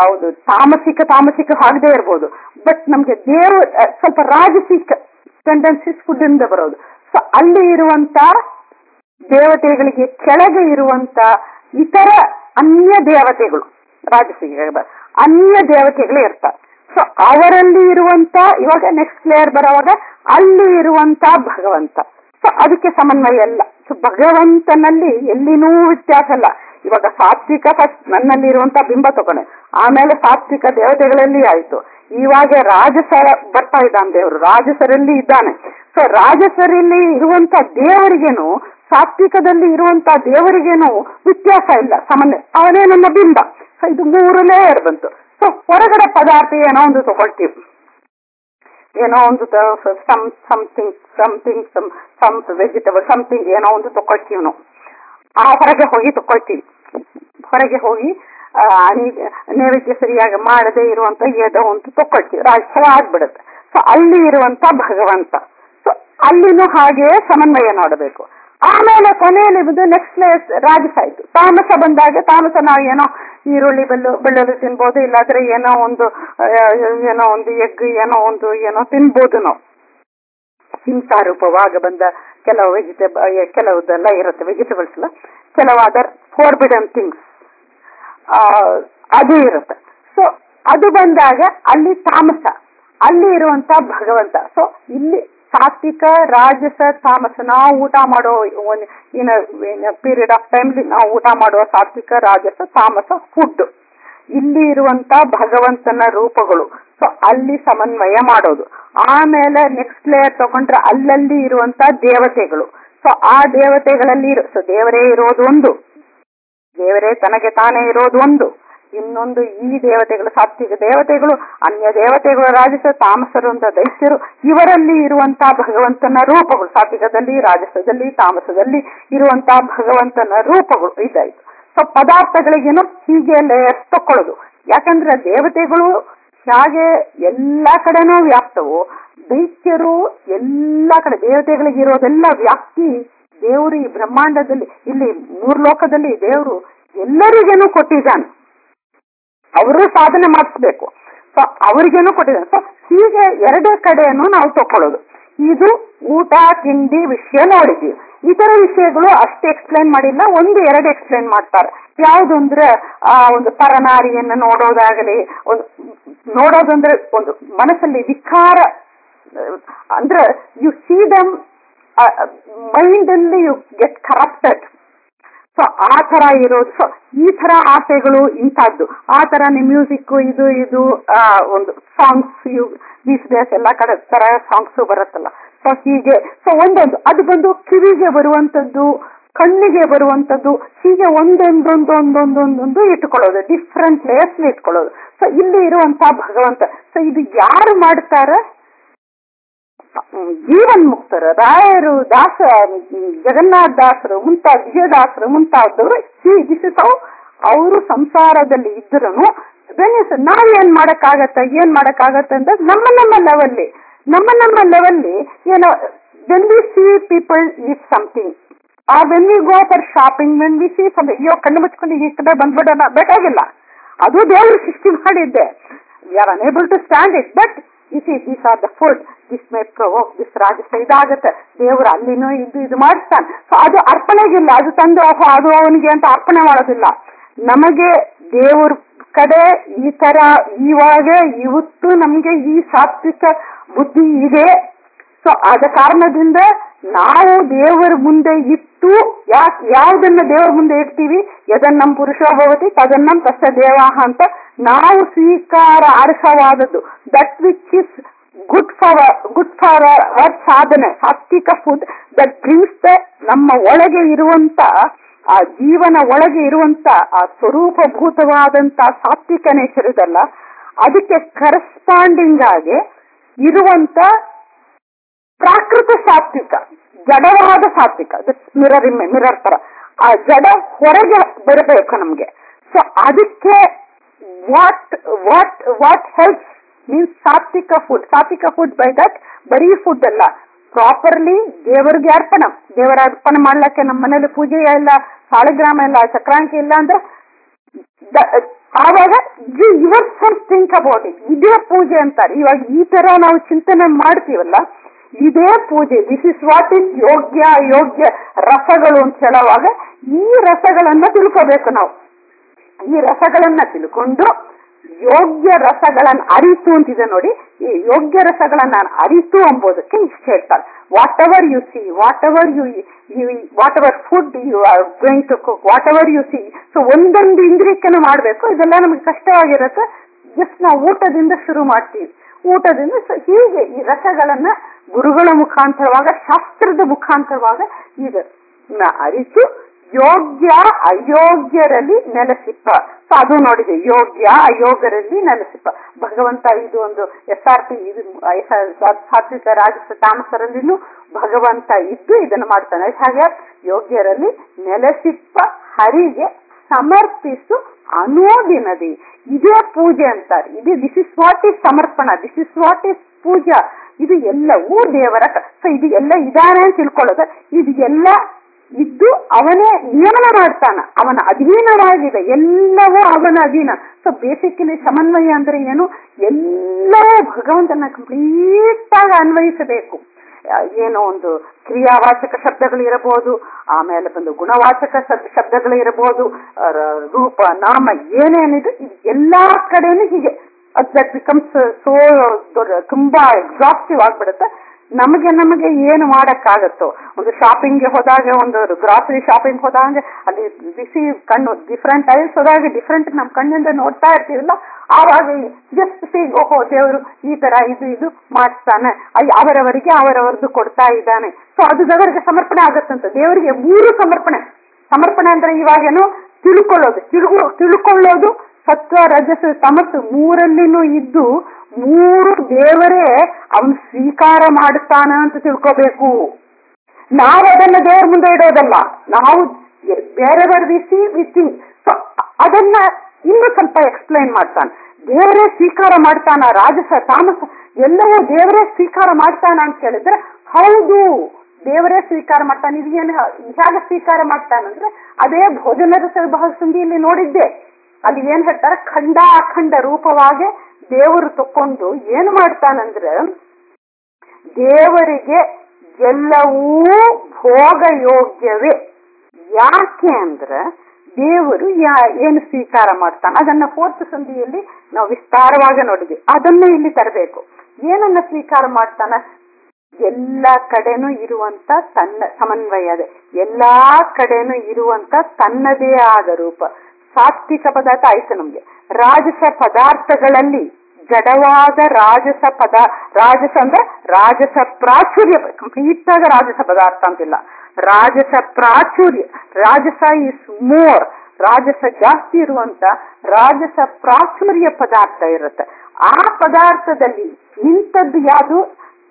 S2: ತಾಮಸಿಕ ತಾಮಸಿಕ ಆಗದೆ ಇರ್ಬೋದು ಬಟ್ ನಮ್ಗೆ ದೇವ ಆ, ಸ್ವಲ್ಪ ರಾಜಸಿಕ ಟೆಂಡೆನ್ಸಿಸ್ ಫುಡ್ ಇಂದ ಬರೋದು ಸೊ ಅಲ್ಲಿ ಇರುವಂತ ದೇವತೆಗಳಿಗೆ ಕೆಳಗೆ ಇರುವಂತ ಇತರ ಅನ್ಯ ದೇವತೆಗಳು ರಾಜಸಿಕ ಅನ್ಯ ದೇವತೆಗಳು ಇರ್ತಾರೆ ಸೊ ಅವರಲ್ಲಿ ಇರುವಂತ ಇವಾಗ ನೆಕ್ಸ್ಟ್ ಲೇಯರ್ ಬರೋವಾಗ ಅಲ್ಲಿ ಇರುವಂತ ಭಗವಂತ ಸೊ ಅದಕ್ಕೆ ಸಮನ್ವಯ ಅಲ್ಲ ಸೊ ಭಗವಂತನಲ್ಲಿ ಎಲ್ಲಿನೂ ವ್ಯತ್ಯಾಸ ಅಲ್ಲ ಇವಾಗ ಸಾತ್ವಿಕ ಫಸ್ಟ್ ನನ್ನಲ್ಲಿ ಇರುವಂತ ಬಿಂಬ ತಗೊಂಡೆ ಆಮೇಲೆ ಸಾತ್ವಿಕ ದೇವತೆಗಳಲ್ಲಿ ಆಯ್ತು ಇವಾಗ ರಾಜಸರ ಬರ್ತಾ ಇದ್ದಾನೆ ದೇವರು ರಾಜಸರಲ್ಲಿ ಇದ್ದಾನೆ ಸೊ ರಾಜಸರಲ್ಲಿ ಇರುವಂತ ದೇವರಿಗೇನು ಸಾತ್ವಿಕದಲ್ಲಿ ಇರುವಂತ ದೇವರಿಗೇನು ವ್ಯತ್ಯಾಸ ಇಲ್ಲ ಸಾಮಾನ್ಯ ಅವನೇ ನನ್ನ ಬಿಂಬ ಸೊ ಇದು ಮೂರು ಲೇಯರ್ ಬಂತು ಸೊ ಹೊರಗಡೆ ಪದಾರ್ಥ ಏನೋ ಒಂದು ತಗೊಳ್ತೀವಿ ಏನೋ ಒಂದು some something something some some vegetable something ಏನೋ ಒಂದು ತಗೊಳ್ತೀವಿ ನಾವು ಆ ಹೊರಗೆ ಹೋಗಿ ತಗೊಳ್ತೀವಿ ಹೊರಗೆ ಹೋಗಿ ಆ, ನಿ- ನೈವೇದ್ಯ ಸರಿಯಾಗಿ ಮಾಡದೇ ಇರುವಂತ ಏನೋ ಒಂದು ತಗೊಳ್ತೀವಿ ರಾಜಸ್ಥಳ ಆಗ್ಬಿಡುತ್ತೆ ಸೊ ಅಲ್ಲಿ ಇರುವಂತ ಭಗವಂತ ಸೊ ಅಲ್ಲಿನೂ ಹಾಗೆ ಸಮನ್ವಯ ನೋಡಬೇಕು ಆಮೇಲೆ ಕೊನೆಯಲ್ಲಿ ಬಂದು ನೆಕ್ಸ್ಟ್ ರಾಜಸ ಆಯ್ತು ತಾಮಸ ಬಂದಾಗ ತಾಮಸ ನಾವು ಏನೋ ಈರುಳ್ಳಿ ಬೆಳ್ಳು ಬೆಳ್ಳುಳ್ಳಿ ತಿನ್ಬೋದು ಇಲ್ಲಾದ್ರೆ ಏನೋ ಒಂದು ಆ, ಏನೋ ಒಂದು ಎಗ್ ಏನೋ ಒಂದು ಏನೋ ತಿನ್ಬೋದು ನಾವು ಹಿಂಸಾ ರೂಪವಾಗ ಬಂದ ಕೆಲವು ವೆಜಿಟೇಬಲ್ ಕೆಲವುದೆಲ್ಲ ಇರುತ್ತೆ ವೆಜಿಟೇಬಲ್ಸ್ ಎಲ್ಲ ಕೆಲವು ಅದರ್ ಫೋರ್ಬಿಡನ್ ಥಿಂಗ್ಸ್ ಅದು ಇರುತ್ತೆ ಸೊ ಅದು ಬಂದಾಗ ಅಲ್ಲಿ ತಾಮಸ ಅಲ್ಲಿ ಇರುವಂತ ಭಗವಂತ ಸೊ ಇಲ್ಲಿ ಸಾತ್ವಿಕ ರಾಜಸ ತಾಮಸ ನಾವು ಊಟ ಮಾಡೋ ಇನ್ ಪೀರಿಯಡ್ ಆಫ್ ಟೈಮ್ ನಾವು ಊಟ ಮಾಡುವ ಸಾತ್ವಿಕ ರಾಜಸ ತಾಮಸ ಫುಡ್ ಇಲ್ಲಿ ಇರುವಂತ ಭಗವಂತನ ರೂಪಗಳು ಸೊ ಅಲ್ಲಿ ಸಮನ್ವಯ ಮಾಡೋದು ಆಮೇಲೆ ನೆಕ್ಸ್ಟ್ ಲೇಯರ್ ತಗೊಂಡ್ರೆ ಅಲ್ಲಲ್ಲಿ ಇರುವಂತ ದೇವತೆಗಳು ಸೊ ಆ ದೇವತೆಗಳಲ್ಲಿ ಇರೋ ಸೊ ದೇವರೇ ಇರೋದು ಒಂದು ದೇವರೇ ತನಗೆ ತಾನೇ ಇರೋದು ಒಂದು ಇನ್ನೊಂದು ಈ ದೇವತೆಗಳು ಸಾತ್ವಿಕ ದೇವತೆಗಳು ಅನ್ಯ ದೇವತೆಗಳು ರಾಜಸ ತಾಮಸರು ಅಂತ ದೈತ್ಯರು ಇವರಲ್ಲಿ ಇರುವಂತಹ ಭಗವಂತನ ರೂಪಗಳು ಸಾತ್ವಿಕದಲ್ಲಿ ರಾಜಸದಲ್ಲಿ ತಾಮಸದಲ್ಲಿ ಇರುವಂತಹ ಭಗವಂತನ ರೂಪಗಳು ಇದಾಯ್ತು ಸೊ ಪದಾರ್ಥಗಳಿಗೇನು ಹೀಗೆ ಲೇಯರ್ಸ್ ತಕ್ಕೊಳ್ಳೋದು ಯಾಕಂದ್ರೆ ದೇವತೆಗಳು ಹಾಗೆ ಎಲ್ಲಾ ಕಡೆನೂ ವ್ಯಾಪ್ತವು ದೈತ್ಯರು ಎಲ್ಲಾ ಕಡೆ ದೇವತೆಗಳಿಗೆ ಇರೋದೆಲ್ಲ ವ್ಯಾಪ್ತಿ ದೇವರು ಈ ಬ್ರಹ್ಮಾಂಡದಲ್ಲಿ ಇಲ್ಲಿ ಮೂರ್ ಲೋಕದಲ್ಲಿ ದೇವರು ಎಲ್ಲರಿಗೇನು ಕೊಟ್ಟಿದ್ದಾನೆ ಅವರು ಸಾಧನೆ ಮಾಡಿಸ್ಬೇಕು ಸೊ ಅವ್ರಿಗೇನು ಕೊಟ್ಟಿದ್ದಾನೆ ಸೊ ಹೀಗೆ ಎರಡೇ ಕಡೆಯನ್ನು ನಾವು ತಕೊಳ್ಳೋದು ಇದು ಊಟ ತಿಂಡಿ ವಿಷಯ ನೋಡಿದ್ವಿ ಇತರ ವಿಷಯಗಳು ಅಷ್ಟು ಎಕ್ಸ್ಪ್ಲೈನ್ ಮಾಡಿಲ್ಲ ಒಂದು ಎರಡು ಎಕ್ಸ್ಪ್ಲೈನ್ ಮಾಡ್ತಾರೆ ಯಾವುದು ಅಂದ್ರೆ ಆ ಒಂದು ಪರನಾರಿಯನ್ನ ನೋಡೋದಾಗಲಿ ಒಂದು ನೋಡೋದಂದ್ರೆ ಒಂದು ಮನಸ್ಸಲ್ಲಿ ವಿಕಾರ ಅಂದ್ರೆ ಯು ಸಿ ದಮ್ ಮೈಂಡ್ ಅಲ್ಲಿ ಯು ಗೆಟ್ ಕರಪ್ಟೆಡ್ ಸೊ ಆ ತರ ಇರೋದು ಸೊ ಈ ತರ ಆಸೆಗಳು ಇಂಥದ್ದು ಆ ತರ ಮ್ಯೂಸಿಕ್ ಇದು ಇದು ಆ, ಒಂದು ಸಾಂಗ್ಸ್ ದೀಸ್ ಡೇಸ್ ಎಲ್ಲ ಕಡೆ ತರ ಸಾಂಗ್ಸ್ ಬರುತ್ತಲ್ಲ ಸೊ ಹೀಗೆ ಸೊ ಒಂದೊಂದು ಅದು ಬಂದು ಕಿವಿಗೆ ಬರುವಂತದ್ದು ಕಣ್ಣಿಗೆ ಬರುವಂತದ್ದು ಹೀಗೆ ಒಂದೊಂದೊಂದು ಒಂದೊಂದೊಂದೊಂದು ಇಟ್ಕೊಳ್ಳೋದು ಡಿಫ್ರೆಂಟ್ ಲೇಯರ್ಸ್ ಇಟ್ಕೊಳ್ಳೋದು ಸೊ ಇಲ್ಲಿ ಇರುವಂತಹ ಭಗವಂತ ಸೊ ಇದು ಯಾರು ಮಾಡ್ತಾರೆ ಜೀವನ್ ಮುಕ್ತರ ರಾಯರು ದಾಸ ಜಗನ್ನಾಥ ದಾಸರು ಮುಂತಾದ ವಿಜಯದಾಸರು ಮುಂತಾದವರು ದಿಸ್ ಇಸ್ ಹೌ ಅವರು ಸಂಸಾರದಲ್ಲಿ ಇದ್ರೂ ನಾವೇನ್ ಮಾಡಕ್ಕಾಗತ್ತ ಏನ್ ಮಾಡಕ್ಕಾಗತ್ತ ಅಂತ ನಮ್ಮ ನಮ್ಮ ಲೆವೆಲ್ಲಿ ನಮ್ಮ ನಮ್ಮ ಲೆವೆಲ್ಲಿ ಏನೋ when we see people eat something or when we go for shopping when we see something ಅಯ್ಯೋ ಕಣ್ಣು ಮುಚ್ಕೊಂಡು ಈ ಕಡೆ ಬಂದ್ಬಿಡೋಣ ಬೇಕಾಗಿಲ್ಲ ಅದು ದೇವರು ಸೃಷ್ಟಿ ಮಾಡಿದ್ದೆ we are unable to stand it but is is these are the food this may provoke this ರಾಜಸ ಇದಾಗತ್ತೆ ದೇವರು ಅಲ್ಲಿನೂ ಇದು ಇದು ಮಾಡಿಸ್ತಾನೆ ಸೊ ಅದು ಅರ್ಪಣೆಗಿಲ್ಲ ಅದು ತಂದು ಓಹೋ ಅದು ಅವನಿಗೆ ಅಂತ ಅರ್ಪಣೆ ಮಾಡೋದಿಲ್ಲ ನಮಗೆ ದೇವ್ರ ಕಡೆ ಈ ತರ ಇವಾಗ ಇವತ್ತು ನಮ್ಗೆ ಈ ಸಾತ್ವಿಕ ಬುದ್ಧಿ ಇದೆ ಸೊ ಆದ ಕಾರಣದಿಂದ ನಾವು ದೇವರ ಮುಂದೆ ಇಟ್ಟು ಯಾಕೆ ಯಾವ್ದನ್ನ ದೇವರ ಮುಂದೆ ಇಡ್ತೀವಿ ಯದನ್ನಂ ಪುರುಷ ಭವತಿ ತದನ್ನಂ ತಸ್ಯ ದೇವಾಹ ಅಂತ ನಾವು ಸ್ವೀಕಾರ ಅರ್ಹವಾದದ್ದು that which is good for good for our ಸಾಧನೆ ಸಾತ್ವಿಕ ಫುಡ್ ದಟ್ ಬ್ರಿಂಗ್ಸ್ ದ ನಮ್ಮ ಒಳಗೆ ಇರುವಂತ ಆ ಜೀವನ ಒಳಗೆ ಇರುವಂತ ಆ ಸ್ವರೂಪಭೂತವಾದಂತ ಸಾತ್ವಿಕ ನೇಚರ್ ಇದಲ್ಲ ಅದಕ್ಕೆ ಕರೆಸ್ಪಾಂಡಿಂಗ್ ಆಗಿ ಇರುವಂತ ಪ್ರಾಕೃತ ಸಾತ್ವಿಕ ಜಡವಾದ ಸಾತ್ವಿಕ ಮಿರರ್ ಮಿರರ್ ತರ ಆ ಜಡ ಹೊರಗೆ ಬರಬೇಕು ನಮ್ಗೆ ಸೊ ಅದಕ್ಕೆ what what what help means ಸಾತ್ವಿಕ ಫುಡ್ ಸಾತ್ವಿಕ ಫುಡ್ ಬೈ ದಟ್ ಬರೀ ಫುಡ್ ಅಲ್ಲ ಪ್ರಾಪರ್ಲಿ ದೇವರಿಗೆ ಅರ್ಪಣ ದೇವರ ಅರ್ಪಣೆ ಮಾಡ್ಲಿಕ್ಕೆ ನಮ್ಮ ಮನೇಲಿ ಪೂಜೆ ಇಲ್ಲ ಸಾಳಗ್ರಾಮ ಇಲ್ಲ ಚಕ್ರಾಂಕಿ ಇಲ್ಲ ಅಂದ್ರೆ ದ- ಆವಾಗ yourself think about it ಇದೇ ಪೂಜೆ ಅಂತಾರೆ ಇವಾಗ ಈ ತರ ನಾವು ಚಿಂತನೆ ಮಾಡ್ತೀವಲ್ಲ ಇದೇ ಪೂಜೆ ದಿಸ್ ಇಸ್ ವಾಟ್ ಇಸ್ ಯೋಗ್ಯ ಯೋಗ್ಯ ರಸಗಳು ಅಂತ ಹೇಳುವಾಗ ಈ ರಸಗಳನ್ನ ತಿಳ್ಕೋಬೇಕು ನಾವು ಈ ರಸಗಳನ್ನ ತಿಳ್ಕೊಂಡು ಯೋಗ್ಯ ರಸಗಳನ್ನ ಅರಿತು ಅಂತಿದೆ ನೋಡಿ ಈ ಯೋಗ್ಯ ರಸಗಳನ್ನ ಅರಿತು ಎಂಬುದಕ್ಕೆ ಇಷ್ಟ ಹೇಳ್ತಾರೆ whatever you see whatever you whatever food you are going to cook whatever you see so ಒಂದೊಂದು ಇಂದ್ರಿಯಕ್ಕೂ ಮಾಡಬೇಕು ಇದೆಲ್ಲ ನಮಗೆ ಕಷ್ಟವಾಗಿರುತ್ತೆ ಜಸ್ಟ್ ನಾವು ಊಟದಿಂದ ಶುರು ಮಾಡ್ತೀವಿ ಊಟದಿಂದ ಸೊ ಹೀಗೆ ಈ ರಸಗಳನ್ನ ಗುರುಗಳ ಮುಖಾಂತರವಾಗ ಶಾಸ್ತ್ರದ ಮುಖಾಂತರವಾಗ ಇದನ್ನ ಅರಿತು ಯೋಗ್ಯ ಅಯೋಗ್ಯರಲ್ಲಿ ನೆಲೆಸಿಪ್ಪ ಸೊ ಅದು ನೋಡಿದೆ ಯೋಗ್ಯ ಅಯೋಗ್ಯರಲ್ಲಿ ನೆಲೆಸಿಪ್ಪ ಭಗವಂತ ಇದು ಒಂದು ಎಸ್ ಆರ್ ಟಿ ಇದು ಸಾತ್ವಿಕ ರಾಜಸ ತಾಮಸರಲ್ಲಿನೂ ಭಗವಂತ ಇದ್ದು ಇದನ್ನು ಮಾಡ್ತಾನೆ ಹಾಗೆ ಯೋಗ್ಯರಲ್ಲಿ ನೆಲೆಸಿಪ್ಪ ಹರಿಗೆ ಸಮರ್ಪಿಸು ಅನೋದಿನದಿ ಇದೇ ಪೂಜೆ ಅಂತಾರೆ ಇದು ದಿಸ್ ಇಸ್ ವಾಟ್ ಇಸ್ ಸಮರ್ಪಣ this is what is puja ಇದು ಎಲ್ಲವೂ ದೇವರ ಸೊ ಇದು ಎಲ್ಲ ಇದಾನೆ ಅಂತ ತಿಳ್ಕೊಳ್ಳೋದು ಇದು ಎಲ್ಲ ಇದ್ದು ಅವನೇ ನಿಯಮನ ಮಾಡ್ತಾನ ಅವನ ಅಧೀನವಾಗಿದೆ ಎಲ್ಲವೂ ಅವನ ಅಧೀನ ಸೊ ಬೇಸಿಕಲಿ ಸಮನ್ವಯ ಅಂದ್ರೆ ಏನು ಎಲ್ಲವೂ ಭಗವಂತನ ಕಂಪ್ಲೀಟ್ ಆಗಿ ಅನ್ವಯಿಸಬೇಕು ಆ, ಏನೋ ಒಂದು ಕ್ರಿಯಾವಾಚಕ ಶಬ್ದಗಳು ಇರಬಹುದು ಆಮೇಲೆ ಬಂದು ಗುಣವಾಚಕ ಶಬ್- ಶಬ್ದಗಳು ಇರಬಹುದು ಆ, ರ- ರೂಪ ನಾಮ ಏನೇನಿದೆ ಇದು ಎಲ್ಲಾ ಕಡೆನೂ ಹೀಗೆ ದಟ್ ಬಿಕಮ್ಸ್ ಸೋ ತುಂಬಾ ಎಕ್ಸಾಸ್ಟಿವ್ ಆಗ್ಬಿಡುತ್ತೆ ನಮಗೆ ನಮಗೆ ಏನು ಮಾಡಕ್ಕಾಗತ್ತೋ ಒಂದು ಶಾಪಿಂಗ್ಗೆ ಹೋದಾಗ ಒಂದು ಗ್ರಾಸರಿ ಶಾಪಿಂಗ್ ಹೋದಾಗ ಅಲ್ಲಿ ಬಿಸಿ ಕಣ್ಣು ಡಿಫ್ರೆಂಟ್ ಟೈಲ್ಸ್ ಹೋದಾಗ ಡಿಫ್ರೆಂಟ್ ನಮ್ ಕಣ್ಣಿಂದ ನೋಡ್ತಾ ಇರ್ತೀವಲ್ಲ ಆವಾಗ ಜಸ್ಟ್ ಸಿ ಓಹೋ ದೇವರು ಈ ತರ ಇದು ಇದು ಮಾಡಿಸ್ತಾನೆ ಅಯ್ಯ, ಅವರವರಿಗೆ ಅವರವರದ್ದು ಕೊಡ್ತಾ ಇದ್ದಾನೆ ಸೊ ಅದು ದೇವರಿಗೆ ಸಮರ್ಪಣೆ ಆಗತ್ತಂತ ದೇವರಿಗೆ ಮೂರು ಸಮರ್ಪಣೆ ಸಮರ್ಪಣೆ ಅಂದ್ರೆ ಇವಾಗೇನು ತಿಳ್ಕೊಳ್ಳೋದು ತಿಳ್ಕೊ ತಿಳ್ಕೊಳ್ಳೋದು ಸತ್ವ ರಜಸ ತಮಸ್ಸು ಮೂರಲ್ಲಿನೂ ಇದ್ದು ಮೂರು ದೇವರೇ ಅವನು ಸ್ವೀಕಾರ ಮಾಡುತ್ತಾನ ಅಂತ ತಿಳ್ಕೋಬೇಕು ನಾವು ಅದನ್ನ ದೇವರ ಮುಂದೆ ಇಡೋದಲ್ಲ ನಾವು ಬೇರೆ ಬರ್ದಿಸಿ ವಿಥಿಂಗ್ ಸೊ ಅದನ್ನ ಇನ್ನು ಸ್ವಲ್ಪ ಎಕ್ಸ್ಪ್ಲೈನ್ ಮಾಡ್ತಾನೆ ದೇವರೇ ಸ್ವೀಕಾರ ಮಾಡ್ತಾನ ರಾಜಸ ತಾಮಸ ಎಲ್ಲವೂ ದೇವರೇ ಸ್ವೀಕಾರ ಮಾಡ್ತಾನ ಅಂತ ಕೇಳಿದ್ರೆ ಹೌದು ದೇವರೇ ಸ್ವೀಕಾರ ಮಾಡ್ತಾನೆ ಇದೇನು ಹೇಗೆ ಸ್ವೀಕಾರ ಮಾಡ್ತಾನಂದ್ರೆ ಅದೇ ಭೋಜನದ ಸಂಧಿಯಲ್ಲಿ ನೋಡಿದ್ದೆ ಅಲ್ಲಿ ಏನ್ ಹೇಳ್ತಾರೆ ಖಂಡ ಅಖಂಡ ರೂಪವಾಗಿ ದೇವರು ತಕೊಂಡು ಏನ್ ಮಾಡ್ತಾನಂದ್ರೆ ದೇವರಿಗೆ ಎಲ್ಲವೂ ಭೋಗ ಯೋಗ್ಯವೇ ಯಾಕೆ ಅಂದ್ರೆ ದೇವರು ಯಾ ಏನು ಸ್ವೀಕಾರ ಮಾಡ್ತಾನೆ ಅದನ್ನ ಫೋರ್ತ್ ಸಂಧಿಯಲ್ಲಿ ನಾವು ವಿಸ್ತಾರವಾಗಿ ನೋಡಿದ್ವಿ ಅದನ್ನ ಇಲ್ಲಿ ತರಬೇಕು ಏನನ್ನ ಸ್ವೀಕಾರ ಮಾಡ್ತಾನ ಎಲ್ಲ ಕಡೆನೂ ಇರುವಂತ ತನ್ನ ಸಮನ್ವಯ ಅದೇ ಎಲ್ಲಾ ಕಡೆನೂ ಇರುವಂತ ತನ್ನದೇ ಆದ ರೂಪ ಸಾತ್ವಿಕ ಪದಾರ್ಥ ಆಯ್ತು ನಮ್ಗೆ ರಾಜಸ ಪದಾರ್ಥಗಳಲ್ಲಿ ಜಡವಾದ ರಾಜಸ ಪದ ರಾಜಸ ಅಂದ್ರೆ ರಾಜಸ ಪ್ರಾಚುರ್ಯ ಕಂಪ್ಲೀಟ್ ಆಗ ರಾಜಸ ಪದಾರ್ಥ ಅಂತಿಲ್ಲ ರಾಜಸ ಪ್ರಾಚುರ್ಯ ರಾಜಸ ಇಸ್ ಮೋರ್ ರಾಜಸ ಜಾಸ್ತಿ ಇರುವಂತ ರಾಜಸ ಪ್ರಾಚುರ್ಯ ಪದಾರ್ಥ ಇರುತ್ತೆ ಆ ಪದಾರ್ಥದಲ್ಲಿ ನಿಂತದ್ದು ಯಾವುದು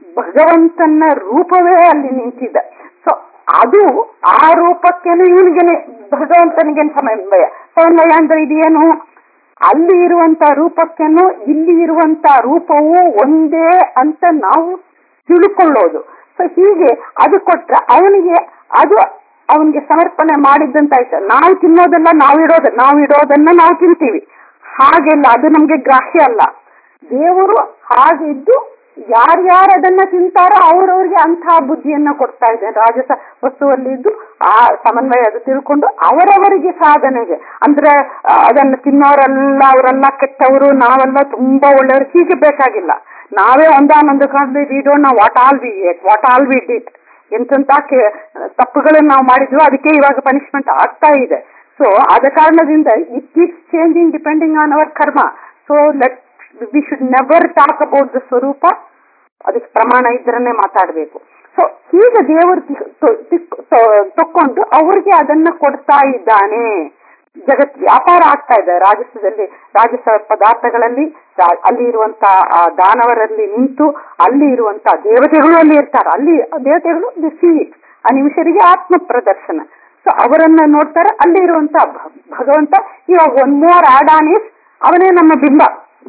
S2: ಭಗವಂತನ ರೂಪವೇ ಅಲ್ಲಿ ನಿಂತಿದೆ ಸೊ ಅದು ಆ ರೂಪಕ್ಕೇನು ಇವನಿಗೆ ಭಗವಂತನಿಗೆ ಸಮನ್ವಯ ಸಮನ್ವಯ ಅಂದ್ರೆ ಇದೇನು ಅಲ್ಲಿ ಇರುವಂತ ರೂಪಕ್ಕೇನು ಇಲ್ಲಿ ಇರುವಂತ ರೂಪವು ಒಂದೇ ಅಂತ ನಾವು ತಿಳ್ಕೊಳ್ಳೋದು ಸೊ ಹೀಗೆ ಅದು ಕೊಟ್ರೆ ಅವನಿಗೆ ಅದು ಅವನಿಗೆ ಸಮರ್ಪಣೆ ಮಾಡಿದ್ದಂತ ಆಯ್ತು ನಾವು ತಿನ್ನೋದಲ್ಲ ನಾವು ಇಡೋದ ನಾವು ಇಡೋದನ್ನ ನಾವು ತಿಂತೀವಿ ಹಾಗೆಲ್ಲ ಅದು ನಮ್ಗೆ ಗ್ರಾಹ್ಯ ಅಲ್ಲ ದೇವರು ಹಾಗಿದ್ದು ಯಾರ್ಯಾರು ಅದನ್ನ ತಿಂತಾರೋ ಅವ್ರವ್ರಿಗೆ ಅಂತಹ ಬುದ್ಧಿಯನ್ನ ಕೊಡ್ತಾ ಇದೆ ರಾಜಸ ವಸ್ತುವಲ್ಲಿ ಇದ್ದು ಆ ಸಮನ್ವಯ ಅದು ತಿಳ್ಕೊಂಡು ಅವರವರಿಗೆ ಸಾಧನೆಗೆ ಅಂದ್ರೆ ಆ, ಅದನ್ನ ತಿನ್ನೋರೆಲ್ಲ ಅವರೆಲ್ಲ ಕೆಟ್ಟವರು ನಾವೆಲ್ಲ ತುಂಬಾ ಒಳ್ಳೆಯವರು ಹೀಗೆ ಬೇಕಾಗಿಲ್ಲ ನಾವೇ ಒಂದಾನೊಂದು ಕಾಲದಲ್ಲಿ we don't know what all we what all we did ಎಂತೆಂತ ಕೆ- ತಪ್ಪುಗಳನ್ನು ನಾವು ಮಾಡಿದ್ವು ಅದಕ್ಕೆ ಇವಾಗ ಪನಿಷ್ಮೆಂಟ್ ಆಗ್ತಾ ಇದೆ ಸೊ ಆದ ಕಾರಣದಿಂದ it keeps changing depending on our karma so let we should never talk about the ಸ್ವರೂಪ ಅದಕ್ಕೆ ಪ್ರಮಾಣ ಇದ್ರನ್ನೇ ಮಾತಾಡಬೇಕು ಸೊ ಹೀಗೆ ದೇವರು ತಿ- ತೊ- ತಿಕ್- ತೊ- ತಕ್ಕೊಂಡು ಅವ್ರಿಗೆ ಅದನ್ನ ಕೊಡ್ತಾ ಇದ್ದಾನೆ ಜಗತ್ ವ್ಯಾಪಾರ ಆಗ್ತಾ ಇದೆ ರಾಜಸದಲ್ಲಿ ರಾಜಸ ಪದಾರ್ಥಗಳಲ್ಲಿ ರಾ- ಅಲ್ಲಿ ಇರುವಂತ ಆ ದಾನವರಲ್ಲಿ ನಿಂತು ಅಲ್ಲಿ ಇರುವಂತ ದೇವತೆಗಳು ಅಲ್ಲಿ ಇರ್ತಾರೆ ಅಲ್ಲಿ ಆ ದೇವತೆಗಳು ದಿ ಸೀಟ್ ಆ ನಿಮಿಷರಿಗೆ ಆತ್ಮ ಪ್ರದರ್ಶನ ಸೊ ಅವರನ್ನ ನೋಡ್ತಾರೆ ಅಲ್ಲಿ ಇರುವಂತ ಭ- ಭಗವಂತ ಇವಾಗ one more add on is ಅವನೇ ನಮ್ಮ ಬಿಂಬ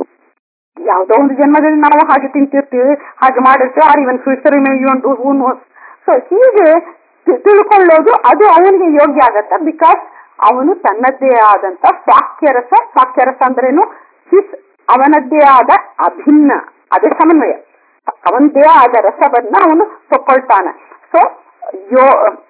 S2: ಯಾವುದೋ ಒಂದು ಜನ್ಮದಲ್ಲಿ ನಾವು ಹಾಗೆ ತಿಂತಿರ್ತೀವಿ ಹಾಗೆ ಮಾಡಿರ್ತೀವಿ or even future even do who knows so ಹೀಗೆ ತಿ- ತಿಳ್ಕೊಳ್ಳೋದು ಅದು ಅವನಿಗೆ ಯೋಗ್ಯ ಆಗತ್ತೆ ಬಿಕಾಸ್ ಅವನು ತನ್ನದೇ ಆದಂತ ಸ್ವಾಕ್ಯರಸ ಸ್ವಾಕ್ಯರಸ ಅಂದ್ರೇನು ಹಿಸ್ ಅವನದ್ದೇ ಆದ ಅಭಿನ್ನ ಅದೇ ಸಮನ್ವಯ ಅವನದೇ ಆದ ರಸವನ್ನ ಅವನು ತಕೊಳ್ತಾನೆ ಸೊ ಯೋ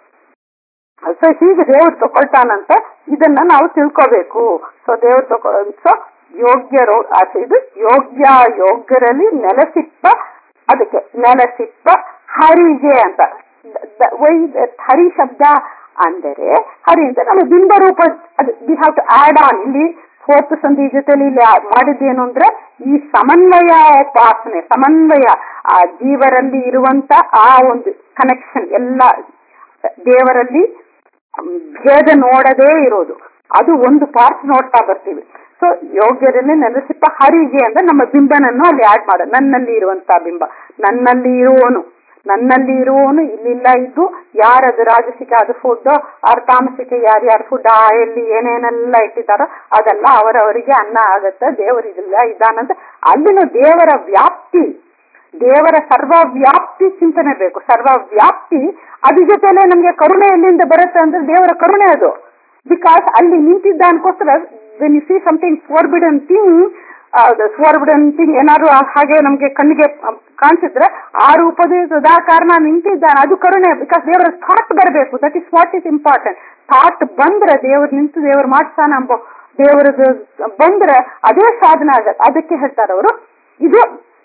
S2: ಸೊ ಹೀಗೆ ದೇವ್ರು ತಗೊಳ್ತಾನಂತ ಇದನ್ನ ನಾವು ತಿಳ್ಕೋಬೇಕು ಸೊ ದೇವ್ರು ತಗೊ ಸೊ ಯೋಗ್ಯರು ಆ, ಇದು ಯೋಗ್ಯ ಯೋಗ್ಯರಲ್ಲಿ ನೆಲೆಸಿಪ್ಪ ಅದಕ್ಕೆ ನೆಲೆಸಿಪ್ಪ ಹರಿಗೆ ಅಂತ ದ- ದ- ವೈ- ದ- ಹರಿ ಶಬ್ದ ಅಂದರೆ ಹರಿ ಅಂತ ನಮ್ಮ ಬಿಂಬ ರೂಪ ಅದು we have to add on ಇಲ್ಲಿ ಫೋರ್ತ್ ಸಂಧಿ ಜೊತೆಲಿ ಇಲ್ಲಿ ಆ- ಮಾಡಿದ್ದೇನು ಅಂದ್ರೆ ಈ ಸಮನ್ವಯ ಉಪಾಸನೆ ಸಮನ್ವಯ ಆ ಜೀವರಲ್ಲಿ ಇರುವಂತ ಆ ಒಂದು ಕನೆಕ್ಷನ್ ಎಲ್ಲ ದೇವರಲ್ಲಿ ಭೇದ ನೋಡದೇ ಇರೋದು ಅದು ಒಂದು ಪಾರ್ಟ್ ನೋಡ್ತಾ ಬರ್ತೀವಿ ಸೊ ಯೋಗ್ಯರಲ್ಲಿ ನೆಲೆಸಿಪ್ಪ ಹರಿಗೆ ಅಂದ್ರೆ ನಮ್ಮ ಬಿಂಬನನ್ನು ಅಲ್ಲಿ ಆಡ್ ಮಾಡ ನನ್ನಲ್ಲಿ ಇರುವಂತ ಬಿಂಬ ನನ್ನಲ್ಲಿ ಇರುವವನು ನನ್ನಲ್ಲಿ ಇರುವವನು ಇಲ್ಲಿಲ್ಲ ಇದ್ದು ಯಾರದು ರಾಜಸಿಕ ಅದು ಫುಡ್ ಅವ್ರ ತಾಮಸಿಕ ಯಾರ್ಯಾರು ಫುಡ್ ಆ ಎಲ್ಲಿ ಏನೇನೆಲ್ಲ ಇಟ್ಟಿದ್ದಾರೋ ಅದೆಲ್ಲ ಅವರವರಿಗೆ ಅನ್ನ ಆಗತ್ತೆ ದೇವರಿಗಿಲ್ಲ ಇದ್ದಾನಂತ ಅಲ್ಲಿನ ದೇವರ ವ್ಯಾಪ್ತಿ ದೇವರ ಸರ್ವವ್ಯಾಪ್ತಿ ಚಿಂತನೆ ಬೇಕು ಸರ್ವವ್ಯಾಪ್ತಿ ಅದ್ರ ಜೊತೆಲೆ ನಮ್ಗೆ ಕರುಣೆ ಎಲ್ಲಿಂದ ಬರುತ್ತೆ ಅಂದ್ರೆ ದೇವರ ಕರುಣೆ ಅದು ಬಿಕಾಸ್ ಅಲ್ಲಿ ನಿಂತಿದ್ದ ಅನ್ಕೋಸ್ಕರ when you see something forbidden thing forbidden thing ಏನಾದ್ರು ಹಾಗೆ ನಮ್ಗೆ ಕಣ್ಣಿಗೆ ಕಾಣಿಸಿದ್ರೆ ಆ ರೂಪದ ಸದಾ ಕಾರಣ ನಿಂತಿದ್ದಾನೆ ಅದು ಕರುಣೆ ಬಿಕಾಸ್ ದೇವರ ಥಾಟ್ ಬರಬೇಕು that is what is important thought ಬಂದ್ರೆ ದೇವ್ರು ನಿಂತು ದೇವ್ರು ಮಾಡ್ತಾನ ಅಂಬೋ ದೇವರದು ಬಂದ್ರೆ ಅದೇ ಸಾಧನ ಆಗತ್ತೆ ಅದಕ್ಕೆ ಹೇಳ್ತಾರೆ ಅವರು ಇದು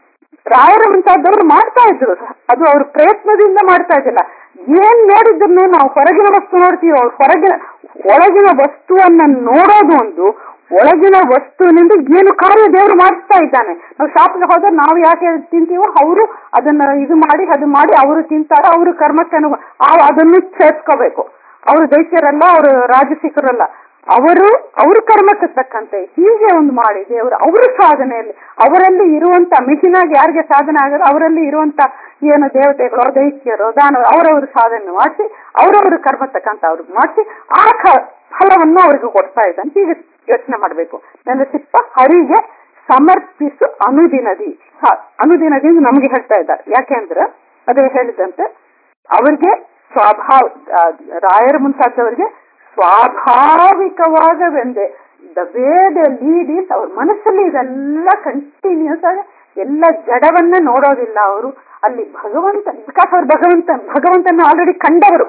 S2: ರಾಯರ ಮುಂತಾದವರು ಮಾಡ್ತಾ ಇದ್ರು ಅದು ಅವ್ರ ಪ್ರಯತ್ನದಿಂದ ಮಾಡ್ತಾ ಇದ್ದಿಲ್ಲ ಏನ್ ನೋಡಿದ್ರು ನಾವು ಹೊರಗಿನ ವಸ್ತು ನೋಡ್ತೀವಿ ಅವ್ರು ಹೊರಗಿನ ಒಳಗಿನ ವಸ್ತುವನ್ನ ನೋಡೋದು ಒಂದು ಒಳಗಿನ ವಸ್ತುವಿನಿಂದ ಏನು ಕಾರ್ಯ ದೇವರು ಮಾಡಿಸ್ತಾ ಇದ್ದಾನೆ ನಾವು ಶಾಪ್ಗೆ ಹೋದ್ರೆ ನಾವು ಯಾಕೆ ತಿಂತೀವೋ ಅವರು ಅದನ್ನ ಇದು ಮಾಡಿ ಅದು ಮಾಡಿ ಅವರು ತಿಂತಾರ ಅವರು ಕರ್ಮಕ್ಕೆ ಅನುಗುಣ ನಾವು ಅದನ್ನು ಸೇರ್ಸ್ಕೋಬೇಕು ಅವರು ದೈತ್ಯರಲ್ಲ ಅವರು ರಾಜಸಿಕರಲ್ಲ ಅವರು ಅವ್ರ ಕರ್ಮಕ್ಕೆ ತಕ್ಕಂತೆ ಹೀಗೆ ಒಂದು ಮಾಡಿ ದೇವರು ಅವರ ಸಾಧನೆಯಲ್ಲಿ ಅವರಲ್ಲಿ ಇರುವಂತ ಮಿಹಿನಾಗಿ ಯಾರಿಗೆ ಸಾಧನೆ ಆಗೋದು ಅವರಲ್ಲಿ ಇರುವಂತ ಏನು ದೇವತೆಗಳು ದೈತ್ಯರು ದಾನವರು ಅವರವ್ರ ಸಾಧನೆ ಮಾಡಿಸಿ ಅವರವ್ರ ಕರ್ಮ ತಕ್ಕಂತ ಅವ್ರಿಗೆ ಮಾಡಿಸಿ ಆ ಕ- ಫಲವನ್ನು ಅವ್ರಿಗೆ ಕೊಡ್ತಾ ಇದ್ದಾನೆ ಹೀಗೆ ಯೋಚನೆ ಮಾಡಬೇಕು ನನ್ನ ಸಿಪ್ಪ ಹರಿಗೆ ಸಮರ್ಪಿಸು ಅನುದಿನದಿ ಹ, ಅನುದಿನದಿಂದ ನಮಗೆ ಹೇಳ್ತಾ ಇದ್ದಾರೆ ಯಾಕೆಂದ್ರೆ ಅದೇ ಹೇಳಿದಂತೆ ಅವ್ರಿಗೆ ಸ್ವಾಭಾವ ಆ, ರಾಯರ ಮುಂತಾದವರಿಗೆ ಸ್ವಾಭಾವಿಕವಾಗವೆಂದೆ the way the lead is ಅವ್ರ ಮನಸ್ಸಲ್ಲಿ ಇದೆಲ್ಲ ಕಂಟಿನ್ಯೂಸ್ ಆಗಿ ಎಲ್ಲ ಜಡವನ್ನ ನೋಡೋದಿಲ್ಲ ಅವರು ಅಲ್ಲಿ ಭಗವಂತ ಬಿಕಾಸ್ ಅವ್ರು ಭಗವಂತ ಭಗವಂತನ ಆಲ್ರೆಡಿ ಕಂಡವರು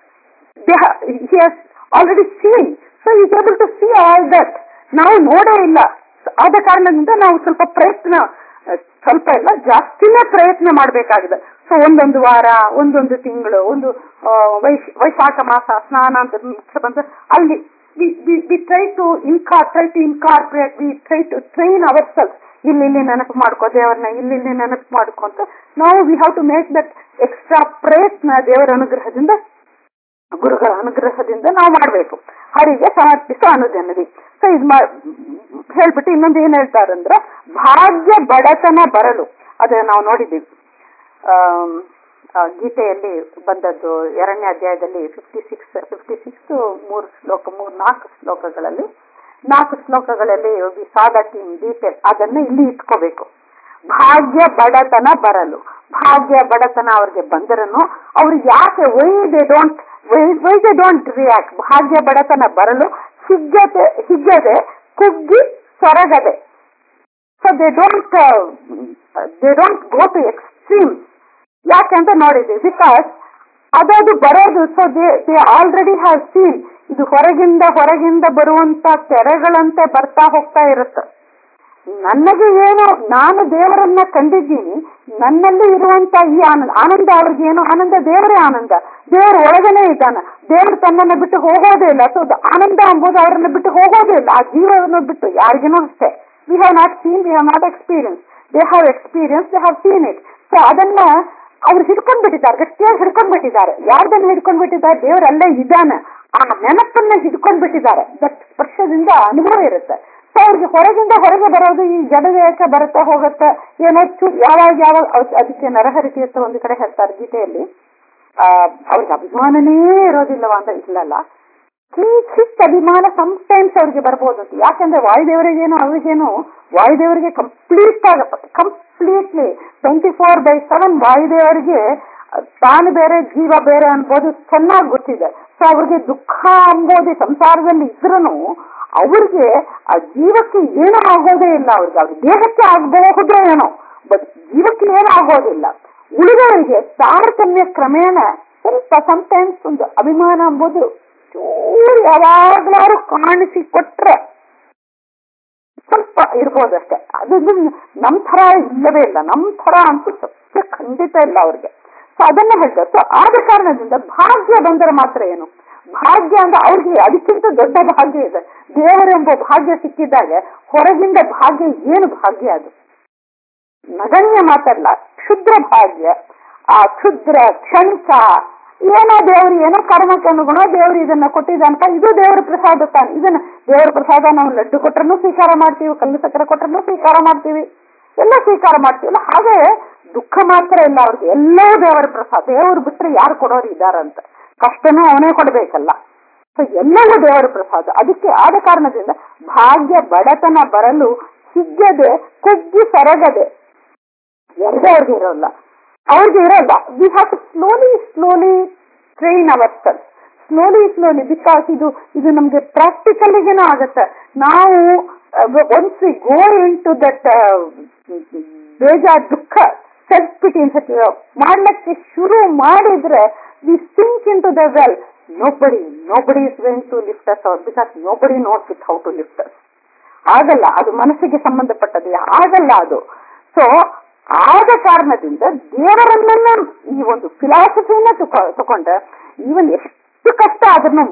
S2: already seen so is able to see all that ನಾವು ನೋಡೇ ಇಲ್ಲ ಆದ ಕಾರಣದಿಂದ ನಾವು ಸ್ವಲ್ಪ ಪ್ರಯತ್ನ ಅಹ್, ಸ್ವಲ್ಪ ಇಲ್ಲ ಜಾಸ್ತಿನೇ ಪ್ರಯತ್ನ ಮಾಡಬೇಕಾಗಿದೆ ಸೊ ಒಂದೊಂದು ವಾರ ಒಂದೊಂದು ತಿಂಗಳು ಒಂದು ಆ, ವೈಶ್ ವೈಶಾಖ ಮಾಸ ಸ್ನಾನ ಅಂತ ಮುಖ್ಯ ಬಂದ್ರೆ ಅಲ್ಲಿ ವಿ ಟ್ರೈ ಟು ಇನ್ಕಾರ್ try to incorporate we try to train our self ಇಲ್ಲಿ ಇಲ್ಲಿ ನೆನಪು ಮಾಡ್ಕೋ ದೇವರನ್ನ ಇಲ್ಲಿ ಇಲ್ಲಿ ನೆನಪು ಮಾಡ್ಕೊಂತ ನಾವು we have to make that extra ಪ್ರಯತ್ನ ದೇವರ ಅನುಗ್ರಹದಿಂದ ಗುರುಗಳ ಅನುಗ್ರಹದಿಂದ ನಾವು ಮಾಡಬೇಕು ಹರಿಗೆ ಸಮರ್ಪಿಸೋ ಅನುದಿನದಿ ಸೊ ಇದು ಮಾ- ಹೇಳ್ಬಿಟ್ಟು ಇನ್ನೊಂದು ಏನ್ ಹೇಳ್ತಾರಂದ್ರೆ ಭಾಗ್ಯ ಬಡತನ ಬರಲು ಅದೇ ನಾವು ನೋಡಿದ್ದೀವಿ ಆಮ್, ಆ, ಗೀತೆಯಲ್ಲಿ ಬಂದದ್ದು ಎರಡನೇ ಅಧ್ಯಾಯದಲ್ಲಿ ಫಿಫ್ಟಿ ಸಿಕ್ಸ್ ಫಿಫ್ಟಿ ಸಿಕ್ಸ್ ಮೂರು ಶ್ಲೋಕ ಮೂರು ನಾಲ್ಕು ಶ್ಲೋಕಗಳಲ್ಲಿ ನಾಲ್ಕು ಶ್ಲೋಕಗಳಲ್ಲಿ ವಿ ಸಾದಟ್ ಇನ್ ಡೀಟೇಲ್ ಅದನ್ನ ಇಲ್ಲಿ ಇಟ್ಕೋಬೇಕು ಭಾಗ್ಯ ಬಡತನ ಬರಲು ಭಾಗ್ಯ ಬಡತನ ಅವ್ರಿಗೆ ಬಂದರನು ಅವ್ರು ಯಾಕೆ why they don't why they don't react ಭಾಗ್ಯ ಬಡತನ ಬರಲು ಹಿಗ್ಗದೆ ಹಿಗ್ಗದೆ ಕುಗ್ಗಿ ಸೊರಗದೆ so they don't they don't go to extreme ಯಾಕೆಂತ ನೋಡಿದ್ವಿ ಬಿಕಾಸ್ ಅದದು ಬರೋದು so they they already have seen ಇದು ಹೊರಗಿಂದ ಹೊರಗಿಂದ ಬರುವಂತ ತೆರೆಗಳಂತೆ ಬರ್ತಾ ಹೋಗ್ತಾ ಇರುತ್ತೆ ನನಗೆ ಏನು ನಾನು ದೇವರನ್ನ ಕಂಡಿದ್ದೀನಿ ನನ್ನಲ್ಲಿ ಇರುವಂತ ಈ ಆನಂದ ಆನಂದ ಅವ್ರಿಗೆ ಏನು ಆನಂದ ದೇವರೇ ಆನಂದ ದೇವರು ಒಳಗನೆ ಇದ್ದಾನೆ ದೇವರು ತನ್ನನ್ನ ಬಿಟ್ಟು ಹೋಗೋದೇ ಇಲ್ಲ ಸೊ ಆನಂದ ಎಂಬುದು ಅವರನ್ನ ಬಿಟ್ಟು ಹೋಗೋದೇ ಇಲ್ಲ ಆ ಜೀವವನ್ನು ಬಿಟ್ಟು ಯಾರಿಗೇನೂ ಅಷ್ಟೇ we have not seen we have not experience they have experience they have seen it so ಅದನ್ನ ಅವ್ರು ಹಿಡ್ಕೊಂಡ್ಬಿಟ್ಟಿದ್ದಾರೆ ಗಟ್ಟಿಯಾಗಿ ಹಿಡ್ಕೊಂಡ್ಬಿಟ್ಟಿದ್ದಾರೆ ಯಾರ್ದನ್ನ ಹಿಡ್ಕೊಂಡ್ಬಿಟ್ಟಿದ್ದಾರೆ ದೇವರು ಅಲ್ಲೇ ಇದ್ದಾನೆ ಆ ನೆನಪನ್ನ ಹಿಡ್ಕೊಂಡ್ಬಿಟ್ಟಿದ್ದಾರೆ ದಟ್ ಸ್ಪರ್ಶದಿಂದ ಅನುಭವ ಇರುತ್ತೆ ಸೊ ಅವ್ರಿಗೆ ಹೊರಗಿಂದ ಹೊರಗೆ ಬರೋದು ಈ ಜಡದೇಹಕ್ಕೆ ಬರುತ್ತಾ ಹೋಗುತ್ತೆ ಏನೋ ಚೂ ಯಾವಾಗ ಯಾವಾಗ ಅದ್- ಅದಕ್ಕೆ ನರಹರಿತಿ ಅಂತ ಒಂದು ಕಡೆ ಹೇಳ್ತಾರೆ ಗೀತೆಯಲ್ಲಿ ಆ ಅವ್ರಿಗೆ ಅಭಿಮಾನನೇ ಇರೋದಿಲ್ಲವ ಅಂತ ಇಲ್ಲಲ್ಲ ಕಿಂಚಿತ್ ಅಭಿಮಾನ ಟೈಮ್ಸ್ ಅವ್ರಿಗೆ ಬರ್ಬೋದು ಅಂತ ಯಾಕಂದ್ರೆ ವಾಯುದೇವರಿಗೇನು ಅವ್ರಿಗೇನು ವಾಯುದೇವರಿಗೆ ಕಂಪ್ಲೀಟ್ ಆಗ completely twenty four by seven ವಾಯುದೇವರಿಗೆ ತಾನು ಬೇರೆ ಜೀವ ಬೇರೆ ಅನ್ಬೋದು ಚೆನ್ನಾಗಿ ಗೊತ್ತಿದೆ ಸೊ ಅವ್ರಿಗೆ ದುಃಖ ಅಂಬೋದು ಸಂಸಾರದಲ್ಲಿ ಇದ್ರೂ ಅವ್ರಿಗೆ ಆ ಜೀವಕ್ಕೆ ಏನೂ ಆಗೋದೇ ಇಲ್ಲ ಅವ್ರಿಗೆ ಅವ್ರ ದೇಹಕ್ಕೆ ಆಗಬಹುದೇ ಏನೋ ಬಟ್ ಜೀವಕ್ಕೆ ಏನೂ ಆಗೋದಿಲ್ಲ ಉಳಿದವರಿಗೆ ತಾರತಮ್ಯ ಕ್ರಮೇಣ ಸ್ವಲ್ಪ ಸಮಟೈಮ್ಸ್ ಒಂದು ಅಭಿಮಾನ ಎಂಬುದು ಚೂರು ಯಾವಾಗ್ಲಾರು ಕಾಣಿಸಿಕೊಟ್ರೆ ಸ್ವಲ್ಪ ಇರ್ಬೋದಷ್ಟೇ ಅದು ನಮ್ ತರ ಇಲ್ಲವೇ ಇಲ್ಲ ನಮ್ ತರ ಅಂತೂ ಸತ್ಯ ಖಂಡಿತ ಇಲ್ಲ ಅವ್ರಿಗೆ ಸೊ ಅದನ್ನ ಹೇಳ್ತಾರೆ ಸೊ ಆದ ಕಾರಣದಿಂದ ಭಾಗ್ಯ ಬಂದರೆ ಮಾತ್ರ ಏನು ಭಾಗ್ಯ ಅಂದ್ರೆ ಅವ್ರಿಗೆ ಅದಕ್ಕಿಂತ ದೊಡ್ಡ ಭಾಗ್ಯ ಇದೆ ದೇವರೆಂಬ ಭಾಗ್ಯ ಸಿಕ್ಕಿದಾಗ ಹೊರಗಿಂದ ಭಾಗ್ಯ ಏನು ಭಾಗ್ಯ ಅದು ನಗಣ್ಯ ಮಾತಲ್ಲ ಕ್ಷುದ್ರ ಭಾಗ್ಯ ಆ ಕ್ಷುದ್ರ ಕ್ಷಣಿಕ ಏನೋ ದೇವರು ಏನೋ ಕರ್ಮಕ್ಕೆ ಅನುಗುಣ ದೇವರು ಇದನ್ನ ಕೊಟ್ಟಿದ್ದಾನಪ್ಪ ಇದು ದೇವರ ಪ್ರಸಾದ ತಾನೆ ಇದನ್ನ ದೇವರ ಪ್ರಸಾದ ನಾವು ಲಡ್ಡು ಕೊಟ್ರನ್ನು ಸ್ವೀಕಾರ ಮಾಡ್ತೀವಿ ಕಲ್ಲು ಸಕ್ಕರೆ ಕೊಟ್ರನ್ನು ಸ್ವೀಕಾರ ಮಾಡ್ತೀವಿ ಎಲ್ಲ ಸ್ವೀಕಾರ ಮಾಡ್ತೀವಲ್ಲ ಹಾಗೆ ದುಃಖ ಮಾತ್ರ ಇಲ್ಲ ಅವ್ರಿಗೆ ಎಲ್ಲವೂ ದೇವರ ಪ್ರಸಾದ ದೇವರು ಬಿಟ್ರೆ ಯಾರು ಕೊಡೋರು ಇದ್ದಾರಂತ ಕಷ್ಟನೂ ಅವನೇ ಕೊಡ್ಬೇಕಲ್ಲ ಸೊ ಎಲ್ಲವೂ ದೇವರ ಪ್ರಸಾದ ಅದಕ್ಕೆ ಆದ ಕಾರಣದಿಂದ ಭಾಗ್ಯ ಬಡತನ ಬರಲು ಹಿಗ್ಗದೆ ಕುಗ್ಗಿ ಸೊರಗದೆ ಎರಡೇ ಅವ್ರಿಗೆ ಇರೋಲ್ಲ ಅವ್ರಿಗೆ ಇರೋಲ್ಲ we have to slowly slowly train our self slowly slowly because ಇದು ಇದು ನಮ್ಗೆ ಪ್ರಾಕ್ಟಿಕಲಿಗೇನೂ ಆಗತ್ತೆ ನಾವು once we go into that ಬೇಜಾರ್ ದುಃಖ ಸೆಲ್ಫ್ ಪಿಟಿ ಅನ್ಸುತ್ತೆ ಮಾಡ್ಲಿಕ್ಕೆ ಶುರು ಮಾಡಿದ್ರೆ we sink into the well nobody nobody is going to lift us out because nobody not with how to lift us ಆಗಲ್ಲ ಅದು ಮನಸ್ಸಿಗೆ ಸಂಬಂಧಪಟ್ಟದ್ದು ಆಗಲ್ಲ ಅದು ಸೊ ಆದ ಕಾರಣದಿಂದ ದೇವರನ್ನ ಈ ಒಂದು ಫಿಲಾಸಫಿಯನ್ನ ತಕೊಂಡ್ರೆ ಈವನ್ ಎಷ್ಟು ಕಷ್ಟ ಆದ್ರೂ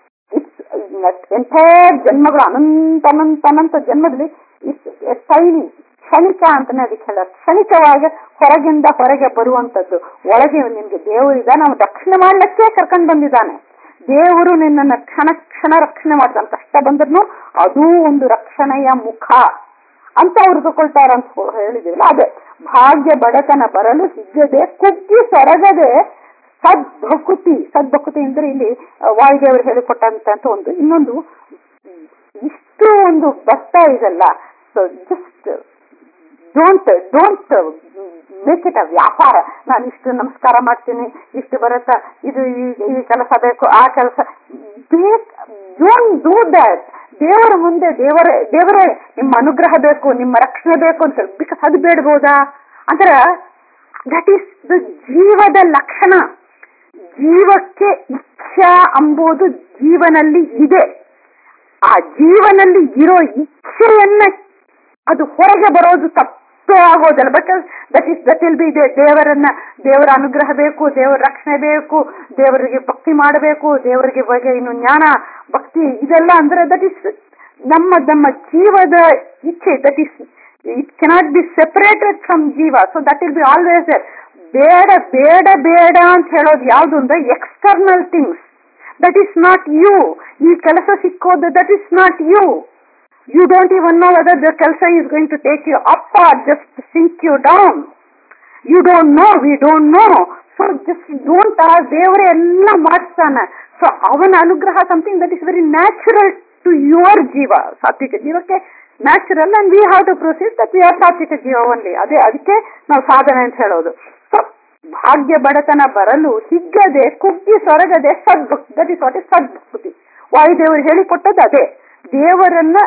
S2: ಎಂಟೈರ್ ಜನ್ಮಗಳು ಅನಂತ ಅನಂತ ಅನಂತ ಜನ್ಮದಲ್ಲಿ ಟೈನಿ ಕ್ಷಣಿಕ ಅಂತಾನೆ ಅದಕ್ಕೆ ಹೇಳ ಕ್ಷಣಿಕವಾಗಿ ಹೊರಗಿಂದ ಹೊರಗೆ ಬರುವಂತದ್ದು ಒಳಗೆ ನಿಮ್ಗೆ ದೇವರಿದ ನಾವು ರಕ್ಷಣೆ ಮಾಡ್ಲಿಕ್ಕೆ ಕರ್ಕೊಂಡ್ ಬಂದಿದ್ದಾನೆ ದೇವರು ನಿನ್ನನ್ನ ಕ್ಷಣ ಕ್ಷಣ ರಕ್ಷಣೆ ಮಾಡ್ತಾನೆ ಕಷ್ಟ ಬಂದ್ರು ಅದೂ ಒಂದು ರಕ್ಷಣೆಯ ಮುಖ ಅಂತ ಅವ್ರು ತಗೊಳ್ತಾರ ಅಂತ ಹೇಳಿದಿವಲ್ಲ ಅದೇ ಭಾಗ್ಯ ಬಡತನ ಬರಲು ಸಿಗದೆ ಕುಗ್ಗಿ ಸೊರಗದೆ ಸದ್ಭಕುತಿ ಸದ್ಭಕುತಿ ಅಂದ್ರೆ ಇಲ್ಲಿ ವಾಯುದೇವರು ಹೇಳಿಕೊಟ್ಟಂತ ಒಂದು ಇನ್ನೊಂದು ಇಷ್ಟು ಒಂದು ಬರ್ತಾ ಇದಲ್ಲ so just don't don't make it a ವ್ಯಾಪಾರ ನಾನು ಇಷ್ಟು ನಮಸ್ಕಾರ ಮಾಡ್ತೀನಿ ಇಷ್ಟು ಬರುತ್ತಾ ಇದು ಈ ಕೆಲಸ ಬೇಕು ಆ ಕೆಲಸ ಬೇಕ್ ಡೋಂಟ್ ಡೂ ದಟ್ ದೇವರ ಮುಂದೆ ದೇವರೇ ದೇವರೇ ನಿಮ್ಮ ಅನುಗ್ರಹ ಬೇಕು ನಿಮ್ಮ ರಕ್ಷಣೆ ಬೇಕು ಅಂತ ಬಿಕಾಸ್ ಅದು ಬೇಡಬಹುದಾ ಅಂದ್ರ ದಟ್ ಈಸ್ ದ ಜೀವದ ಲಕ್ಷಣ ಜೀವಕ್ಕೆ ಇಚ್ಛಾ ಅಂಬುದು ಜೀವನಲ್ಲಿ ಇದೆ ಆ ಜೀವನಲ್ಲಿ ಇರೋ ಇಚ್ಛೆಯನ್ನ ಅದು ಹೊರಗೆ ಬರೋದು ತಪ್ಪೇ ಆಗೋದಲ್ಲ because that is that will be ದೇವರನ್ನ ದೇವರ ಅನುಗ್ರಹ ಬೇಕು ದೇವರ ರಕ್ಷಣೆ ಬೇಕು ದೇವರಿಗೆ ಭಕ್ತಿ ಮಾಡಬೇಕು ದೇವರಿಗೆ ಬಗ್ಗೆ ಇನ್ನು ಜ್ಞಾನ ಭಕ್ತಿ ಇದೆಲ್ಲ ಅಂದ್ರೆ ದಟ್ ಇಸ್ ನಮ್ಮ ನಮ್ಮ ಜೀವದ ಇಚ್ಛೆ that is it cannot be separated from ಜೀವ so that will be always ಬೇಡ ಬೇಡ ಬೇಡ ಅಂತ ಹೇಳೋದು ಯಾವ್ದು ಅಂದ್ರೆ external things that is not you ಈ ಕೆಲಸ ಸಿಕ್ಕೋದು that is not you you don't even know whether the ಕೆಲಸ is going to take you up or just sink you down you don't know we don't know so just don't ಆ ದೇವರೇ ಎಲ್ಲ ಮಾಡಿಸ್ತಾನೆ ಸೊ ಅವನ ಅನುಗ್ರಹ something that is very natural to your ಜೀವ ಸಾತ್ವಿಕ ಜೀವಕ್ಕೆ natural and we have to proceed that we are ಸಾತ್ವಿಕ ಜೀವ ಓನ್ಲಿ ಅದೇ ಅದಕ್ಕೆ ನಾವು ಸಾಧನೆ ಅಂತ ಹೇಳೋದು ಸೊ ಭಾಗ್ಯ ಬಡತನ ಬರಲು ಹಿಗ್ಗದೆ ಕುಗ್ಗಿ ಸೊರಗದೆ ಸದ್ಭಕ್ತಿ ದಟ್ ಇಸ್ ವಾಟ್ ಇಸ್ ಸದ್ಭಕ್ತಿ ವಾಯುದೇವರು ಹೇಳಿಕೊಟ್ಟದ್ದು ಅದೇ ದೇವರನ್ನ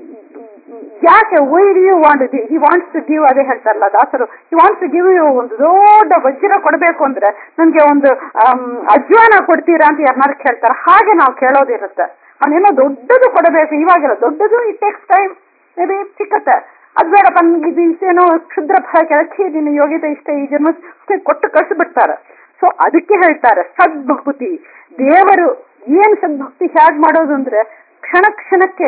S2: ಯಾಕೆ why do you want he wants to give ಅದೇ ಹೇಳ್ತಾರಲ್ಲ ದಾಸರು he wants to give you ಒಂದು ದೊಡ್ಡ ವಜ್ರ ಕೊಡಬೇಕು ಅಂದ್ರೆ ನನ್ಗೆ ಒಂದು ಅಜ್ವಾನ ಕೊಡ್ತೀರಾ ಅಂತ ಯಾರನ್ನಾರು ಕೇಳ್ತಾರೆ ಹಾಗೆ ನಾವು ಕೇಳೋದಿರುತ್ತೆ ಅವನೇನೋ ದೊಡ್ಡದು ಕೊಡಬೇಕು ಇವಾಗಿಲ್ಲ ದೊಡ್ಡದು ಇಟ್ ಟೇಕ್ಸ್ ಟೈಮ್ ಮೇಬಿ ಸಿಕ್ಕತ್ತೆ ಅದ್ ಬೇಡಪ್ಪ ನನ್ಗೆ ಇದು ಇಷ್ಟೇನೋ ಕ್ಷುದ್ರ ಫಲ ಕೆಳಕ್ಕೆ ನಿನ್ನ ಯೋಗ್ಯತೆ ಇಷ್ಟ ಈ ಜನ್ಮ ಕೊಟ್ಟು ಕಳಿಸ್ಬಿಡ್ತಾರೆ ಸೊ ಅದಕ್ಕೆ ಹೇಳ್ತಾರೆ ಸದ್ಭಕ್ತಿ ದೇವರು ಏನ್ ಸದ್ಭಕ್ತಿ ಹೇಗ್ ಮಾಡೋದು ಅಂದ್ರೆ ಕ್ಷಣ ಕ್ಷಣಕ್ಕೆ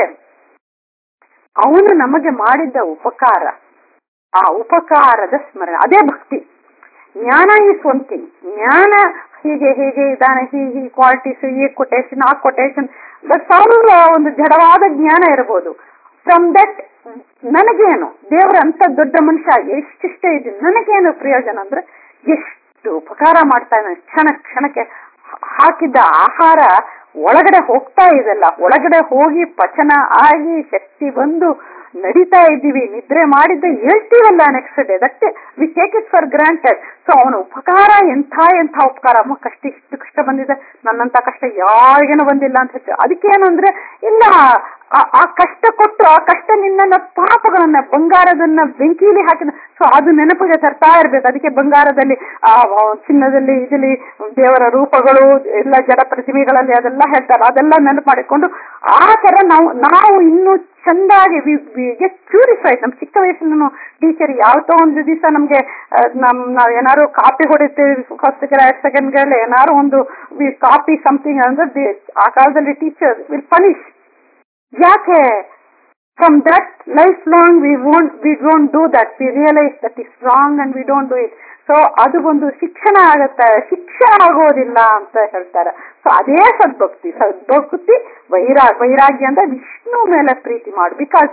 S2: ಅವನು ನಮಗೆ ಮಾಡಿದ್ದ ಉಪಕಾರ ಆ ಉಪಕಾರದ ಸ್ಮರಣೆ ಅದೇ ಭಕ್ತಿ ಜ್ಞಾನ ಈಸ್ ಒನ್ ಥಿಂಗ್ ಜ್ಞಾನ ಹೀಗೆ ಹೀಗೆ ಇದಾನೆ ಹೀಗೆ ಈ ಕ್ವಾಲಿಟೀಸ್ ಈ ಕೊಟೇಶನ್ ಆ ಕೊಟೇಶನ್ ಬಟ್ ಸಾವಿರ ಒಂದು ಜಡವಾದ ಜ್ಞಾನ ಇರಬಹುದು ಫ್ರಮ್ ದಟ್ ನನಗೇನು ದೇವರ ಅಂತ ದೊಡ್ಡ ಮನುಷ್ಯ ಎಷ್ಟಿಷ್ಟೇ ಇದೆ ನನಗೇನು ಪ್ರಯೋಜನ ಅಂದ್ರೆ ಎಷ್ಟು ಉಪಕಾರ ಮಾಡ್ತಾ ಇದ್ದಾನೆ ಕ್ಷಣ ಕ್ಷಣಕ್ಕೆ ಹಾಕಿದ್ದ ಆಹಾರ ಒಳಗಡೆ ಹೋಗ್ತಾ ಇದೆಲ್ಲ ಒಳಗಡೆ ಹೋಗಿ ಪಚನ ಆಗಿ ಶಕ್ತಿ ಬಂದು ನಡೀತಾ ಇದ್ದೀವಿ ನಿದ್ರೆ ಮಾಡಿದ್ದೆ ಹೇಳ್ತೀವಲ್ಲ ನೆಕ್ಸ್ಟ್ ಡೇ ದಟ್ಟೆ we take it for granted so ಅವನ ಉಪಕಾರ ಎಂಥ ಎಂಥ ಉಪಕಾರ ಅಮ್ಮ ಕಷ್ಟ ಇಷ್ಟು ಕಷ್ಟ ಬಂದಿದೆ ನನ್ನಂತ ಕಷ್ಟ ಯಾರಿಗೇನು ಬಂದಿಲ್ಲ ಅಂತ ಹೇಳ್ತಾರೆ ಅದಕ್ಕೇನು ಅಂದ್ರೆ ಇಲ್ಲ ಆ ಕಷ್ಟ ಕೊಟ್ಟು ಆ ಕಷ್ಟ ನಿನ್ನ ಪಾಪಗಳನ್ನ ಬಂಗಾರದನ್ನ ಬೆಂಕಿಲಿ ಹಾಕಿದ ಸೊ ಅದು ನೆನಪಿಗೆ ತರ್ತಾ ಇರ್ಬೇಕು ಅದಕ್ಕೆ ಬಂಗಾರದಲ್ಲಿ ಆ ಚಿನ್ನದಲ್ಲಿ ಇದರಲ್ಲಿ ದೇವರ ರೂಪಗಳು ಎಲ್ಲ ಜಡ ಪ್ರತಿಮೆಗಳಲ್ಲಿ ಅದೆಲ್ಲ ಹೇಳ್ತಾರೆ ಅದೆಲ್ಲ ನೆನಪು ಮಾಡಿಕೊಂಡು ಆ ತರ ನಾವು ನಾವು ಇನ್ನೂ ಚಂದಾಗಿ ಗೆಟ್ ಪ್ಯೂರಿಫೈಡ್ ನಮ್ ಚಿಕ್ಕ ವಯಸ್ಸಿನ ಟೀಚರ್ ಯಾವತ್ತೋ ಒಂದು ದಿವಸ ನಮ್ಗೆ ನಮ್ ನಾವ್ ಏನಾದ್ರು ಕಾಪಿ ಹೊಡಿತೀವಿ ಫಸ್ಟ್ ಎರಡ್ ಸೆಕೆಂಡ್ಗಳಲ್ಲಿ ಏನಾದ್ರು ಒಂದು ಕಾಪಿ ಸಮಥಿಂಗ್ ಅಂದ್ರೆ ಆ ಕಾಲದಲ್ಲಿ ಟೀಚರ್ ವಿಲ್ ಪನಿಷ್ ಯಾಕೆ from that life long we won't we don't do that we realise that is wrong and we don't do it so ಅದು ಒಂದು ಶಿಕ್ಷಣ ಆಗತ್ತೆ ಶಿಕ್ಷೆ ಆಗೋದಿಲ್ಲ ಅಂತ ಹೇಳ್ತಾರೆ ಸೊ ಅದೇ ಸದ್ಭಕ್ತಿ ಸದ್ಭಕ್ತಿ ವೈರಾ ವೈರಾಗ್ಯ ಅಂದ್ರೆ ವಿಷ್ಣು ಮೇಲೆ ಪ್ರೀತಿ ಮಾಡು ಬಿಕಾಸ್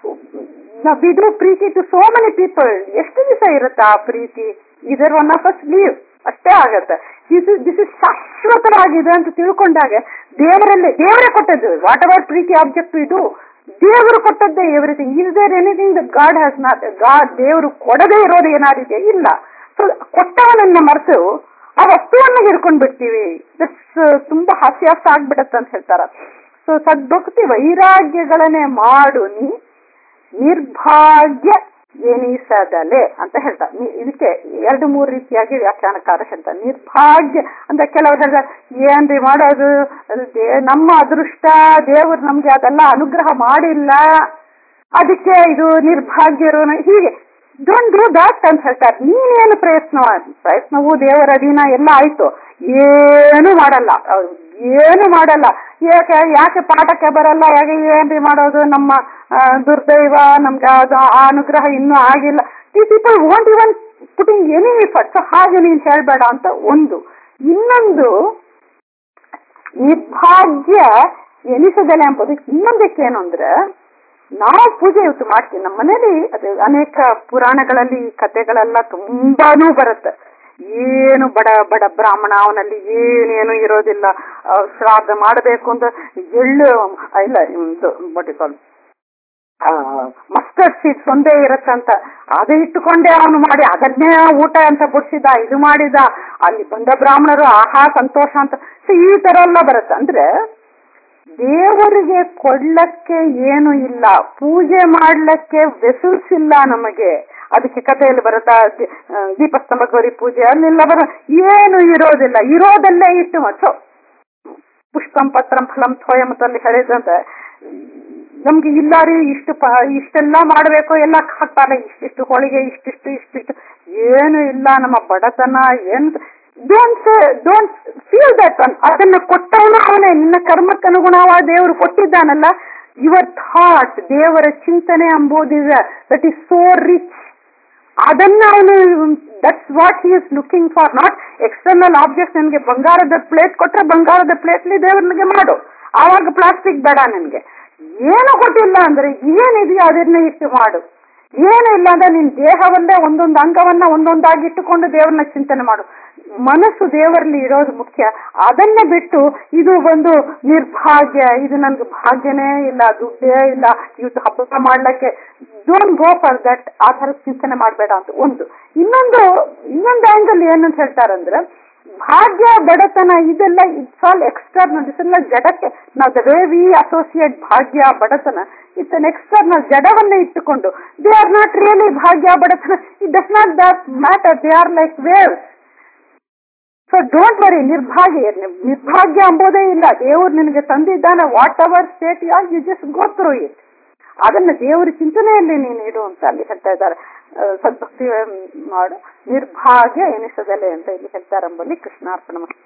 S2: ವಿ ಡೂ ಪ್ರೀತಿ ಟು ಸೋ ಮೆನಿ ಪೀಪಲ್ ಎಷ್ಟು ದಿವಸ ಇರುತ್ತೆ ಆ ಪ್ರೀತಿ ಇದರ್ ಒನ್ ಆಫ್ ಅಸ್ ಲೀವ್ ಅಷ್ಟೇ ಆಗತ್ತೆ ದಿಸ್ ಇಸ್ ದಿಸ್ ಇಸ್ ಶಾಶ್ವತವಾಗಿದೆ ಅಂತ ತಿಳ್ಕೊಂಡಾಗ ದೇವರಲ್ಲಿ ದೇವರೇ ಕೊಟ್ಟದ್ದು ವಾಟ್ ಎವರ್ ಪ್ರೀತಿ ಆಬ್ಜೆಕ್ಟ್ ಇದು ದೇವರು ಕೊಟ್ಟದ್ದೇ everything is there anything the God has not God ದೇವರು ಕೊಡದೇ ಇರೋದು ಏನಾದಿದೆ ಇಲ್ಲ ಸೊ ಕೊಟ್ಟವನನ್ನ ಮರೆತು ಆ ವಸ್ತುವನ್ನ ಹಿಡ್ಕೊಂಡ್ ಬಿಡ್ತೀವಿ ದಟ್ಸ್ ತುಂಬಾ ಹಾಸ್ಯಾಸ ಆಗ್ಬಿಡತ್ತೆ ಅಂತ ಹೇಳ್ತಾರ ಸೊ ಸದ್ಭಕ್ತಿ ವೈರಾಗ್ಯಗಳನ್ನೇ ಮಾಡು ನೀ ನಿರ್ಭಾಗ್ಯ ಎನಿಸದಲೆ ಅಂತ ಹೇಳ್ತಾರೆ ಇದಕ್ಕೆ ಎರಡು ಮೂರು ರೀತಿಯಾಗಿ ವ್ಯಾಖ್ಯಾನಕಾರ ಹೇಳ್ತಾರೆ ನಿರ್ಭಾಗ್ಯ ಅಂತ ಕೆಲವರು ಹೇಳ್ತಾರೆ ಏನ್ರಿ ಮಾಡೋದು ನಮ್ಮ ಅದೃಷ್ಟ ದೇವರು ನಮ್ಗೆ ಅದೆಲ್ಲ ಅನುಗ್ರಹ ಮಾಡಿಲ್ಲ ಅದಕ್ಕೆ ಇದು ನಿರ್ಭಾಗ್ಯರು ಹೀಗೆ ಡೋಂಟ್ ಡೂ ದಾಟ್ ಅಂತ ಹೇಳ್ತಾರೆ ನೀನೇನು ಪ್ರಯತ್ನ ಪ್ರಯತ್ನವು ದೇವರ ಅಧೀನ ಎಲ್ಲ ಆಯ್ತು ಏನು ಮಾಡಲ್ಲ ಅವ್ರು ಏನು ಮಾಡಲ್ಲ ಯಾಕೆ ಯಾಕೆ ಪಾಠಕ್ಕೆ ಬರಲ್ಲ ಯಾಕೆ ಏನ್ರಿ ಮಾಡೋದು ನಮ್ಮ ಆ, ದುರ್ದೈವ ನಮ್ಗೆ ಅದು ಆ ಅನುಗ್ರಹ ಇನ್ನೂ ಆಗಿಲ್ಲ ಈ people want even putting any effort ಹಾಗೆ ನೀನ್ ಹೇಳ್ಬೇಡ ಅಂತ ಒಂದು ಇನ್ನೊಂದು ನಿರ್ಭಾಗ್ಯ ಎನಿಸದಲೆ ಎಂಬುದು ಇನ್ನೊಂದಕ್ಕೆ ಏನು ಅಂದ್ರೆ ನಾವು ಪೂಜೆ ಇವತ್ತು ಮಾಡ್ತೀವಿ ನಮ್ಮ ಮನೇಲಿ ಅದು ಅನೇಕ ಪುರಾಣಗಳಲ್ಲಿ ಈ ಕಥೆಗಳೆಲ್ಲ ತುಂಬಾನು ಬರುತ್ತೆ ಏನು ಬಡ ಬಡ ಬ್ರಾಹ್ಮಣ ಅವನಲ್ಲಿ ಏನೇನು ಇರೋದಿಲ್ಲ ಆ, ಶ್ರಾದ್ದ ಮಾಡಬೇಕು ಅಂತ ಎಳ್ಳು ಆ, ಇಲ್ಲ ಇದು what you call, ಆ, ಮಸ್ಟರ್ಡ್ ಸೀಡ್ಸ್ ಒಂದೇ ಇರತ್ತಂತ ಅದು ಇಟ್ಟುಕೊಂಡೇ ಅವನು ಮಾಡಿ ಅದನ್ನೇ ಊಟ ಅಂತ ಬಡಿಸಿದ ಇದು ಮಾಡಿದ ಅಲ್ಲಿ ಬಂದ ಬ್ರಾಹ್ಮಣರು ಆಹಾ ಸಂತೋಷ ಅಂತ ಸೊ ಈ ತರ ಎಲ್ಲ ಬರುತ್ತೆ ಅಂದ್ರೆ ದೇವರಿಗೆ ಕೊಡ್ಲಕ್ಕೆ ಏನು ಇಲ್ಲ ಪೂಜೆ ಮಾಡ್ಲಿಕ್ಕೆ ವೆಸಲ್ಸ್ ಇಲ್ಲ ನಮಗೆ ಅದಕ್ಕೆ ಕಥೆಯಲ್ಲಿ ಬರುತ್ತಾ ದಿ- ಆ, ದೀಪಸ್ತಂಭ ಗೌರಿ ಪೂಜೆ ಅಲ್ಲೆಲ್ಲ ಬರ ಏನು ಇರೋದಿಲ್ಲ ಇರೋದಲ್ಲೇ ಇಟ್ಟು ಸೊ ಪುಷ್ಪಂ ಪತ್ರಂ ಫಲಂ ಥೋಯಂ ಅಂತ ಅಲ್ಲಿ ಹೇಳಿದಂತೆ ನಮ್ಗೆ ಇಲ್ಲ ರೀ ಇಷ್ಟು ಪ ಇಷ್ಟೆಲ್ಲ ಮಾಡಬೇಕು ಎಲ್ಲ ಹಾಕ್ತಾರೆ ಇಷ್ಟಿಷ್ಟು ಹೋಳಿಗೆ ಇಷ್ಟಿಷ್ಟು ಇಷ್ಟಿಷ್ಟು ಏನು ಇಲ್ಲ ನಮ್ಮ ಬಡತನ ಏನ್ don't don't feel that one ಅದನ್ನ ಕೊಟ್ಟವನು ಅವನೇ ನಿನ್ನ ಕರ್ಮಕ್ಕೆ ಅನುಗುಣವಾದ ದೇವರು ಕೊಟ್ಟಿದ್ದಾನಲ್ಲ ಯುವರ್ ಥಾಟ್ ದೇವರ ಚಿಂತನೆ ಎಂಬುದಿದೆ ದಟ್ ಈಸ್ ಸೋ ರಿಚ್ ಅದನ್ನ ಅವನು that's what he is looking for not external object ನನಗೆ ಬಂಗಾರದ ಪ್ಲೇಟ್ ಕೊಟ್ರೆ ಬಂಗಾರದ ಪ್ಲೇಟ್ಲಿ ದೇವರಿಗೆ ಮಾಡು ಆವಾಗ ಪ್ಲಾಸ್ಟಿಕ್ ಬೇಡ ನನಗೆ ಏನು ಕೊಟ್ಟಿಲ್ಲ ಅಂದ್ರೆ ಏನಿದೆಯೋ ಅದನ್ನ ಇಟ್ಟು ಮಾಡು ಏನು ಇಲ್ಲ ಅಂದ್ರೆ ನಿನ್ ದೇಹವನ್ನೇ ಒಂದೊಂದು ಅಂಗವನ್ನ ಒಂದೊಂದಾಗಿ ಇಟ್ಟುಕೊಂಡು ದೇವರನ್ನ ಚಿಂತನೆ ಮಾಡು ಮನಸ್ಸು ದೇವರಲ್ಲಿ ಇರೋದು ಮುಖ್ಯ ಅದನ್ನ ಬಿಟ್ಟು ಇದು ಒಂದು ನಿರ್ಭಾಗ್ಯ ಇದು ನನ್ಗೆ ಭಾಗ್ಯನೇ ಇಲ್ಲ ದುಡ್ಡೇ ಇಲ್ಲ ಇವತ್ತು ಹಬ್ಬ ಮಾಡ್ಲಿಕ್ಕೆ ಡೋಂಟ್ ಗೋ ಫಾರ್ ದಟ್ ಆ ತರ ಚಿಂತನೆ ಮಾಡಬೇಡ ಅಂತ ಒಂದು ಇನ್ನೊಂದು ಇನ್ನೊಂದು ಆಂಗಲ್ ಏನಂತ ಹೇಳ್ತಾರಂದ್ರೆ ಭಾಗ್ಯ ಬಡತನ ಇದೆಲ್ಲ ಇಟ್ಸ್ ಆಲ್ ಎಕ್ಸ್ಟರ್ನಲ್ ಇದೆಲ್ಲ ಜಡಕ್ಕೆ ನಾವು ದ ವೇ ವಿ ಅಸೋಸಿಯೇಟ್ ಭಾಗ್ಯ ಬಡತನ ಇಟ್ಸ್ ಅನ್ ಎಕ್ಸ್ಟರ್ನಲ್ ಜಡವನ್ನೇ ಇಟ್ಟುಕೊಂಡು ದೇ ಆರ್ ನಾಟ್ ರಿಯಲಿ ಭಾಗ್ಯ ಬಡತನ it does not that matter they are like waves so don't worry ನಿರ್ಭಾಗ್ಯ ನಿರ್ಭಾಗ್ಯ ಎಂಬುದೇ ಇಲ್ಲ ದೇವರು ನಿನಗೆ ತಂದಿದ್ದಾನೆ whatever state you you just go through it ಅದನ್ನ ದೇವರ ಚಿಂತನೆಯಲ್ಲಿ ನೀನು ಇಡು ಅಂತ ಅಲ್ಲಿ ಹೇಳ್ತಾ ಇದ್ದಾರೆ ಸದ್ಭಕ್ತಿ ಮಾಡು ನಿರ್ಭಾಗ್ಯ ಎನಿಸದಲೆ ಅಂತ ಇಲ್ಲಿ ಹೇಳ್ತಾರೆ ಎಂಬಲ್ಲಿ ಕೃಷ್ಣಾರ್ಪಣ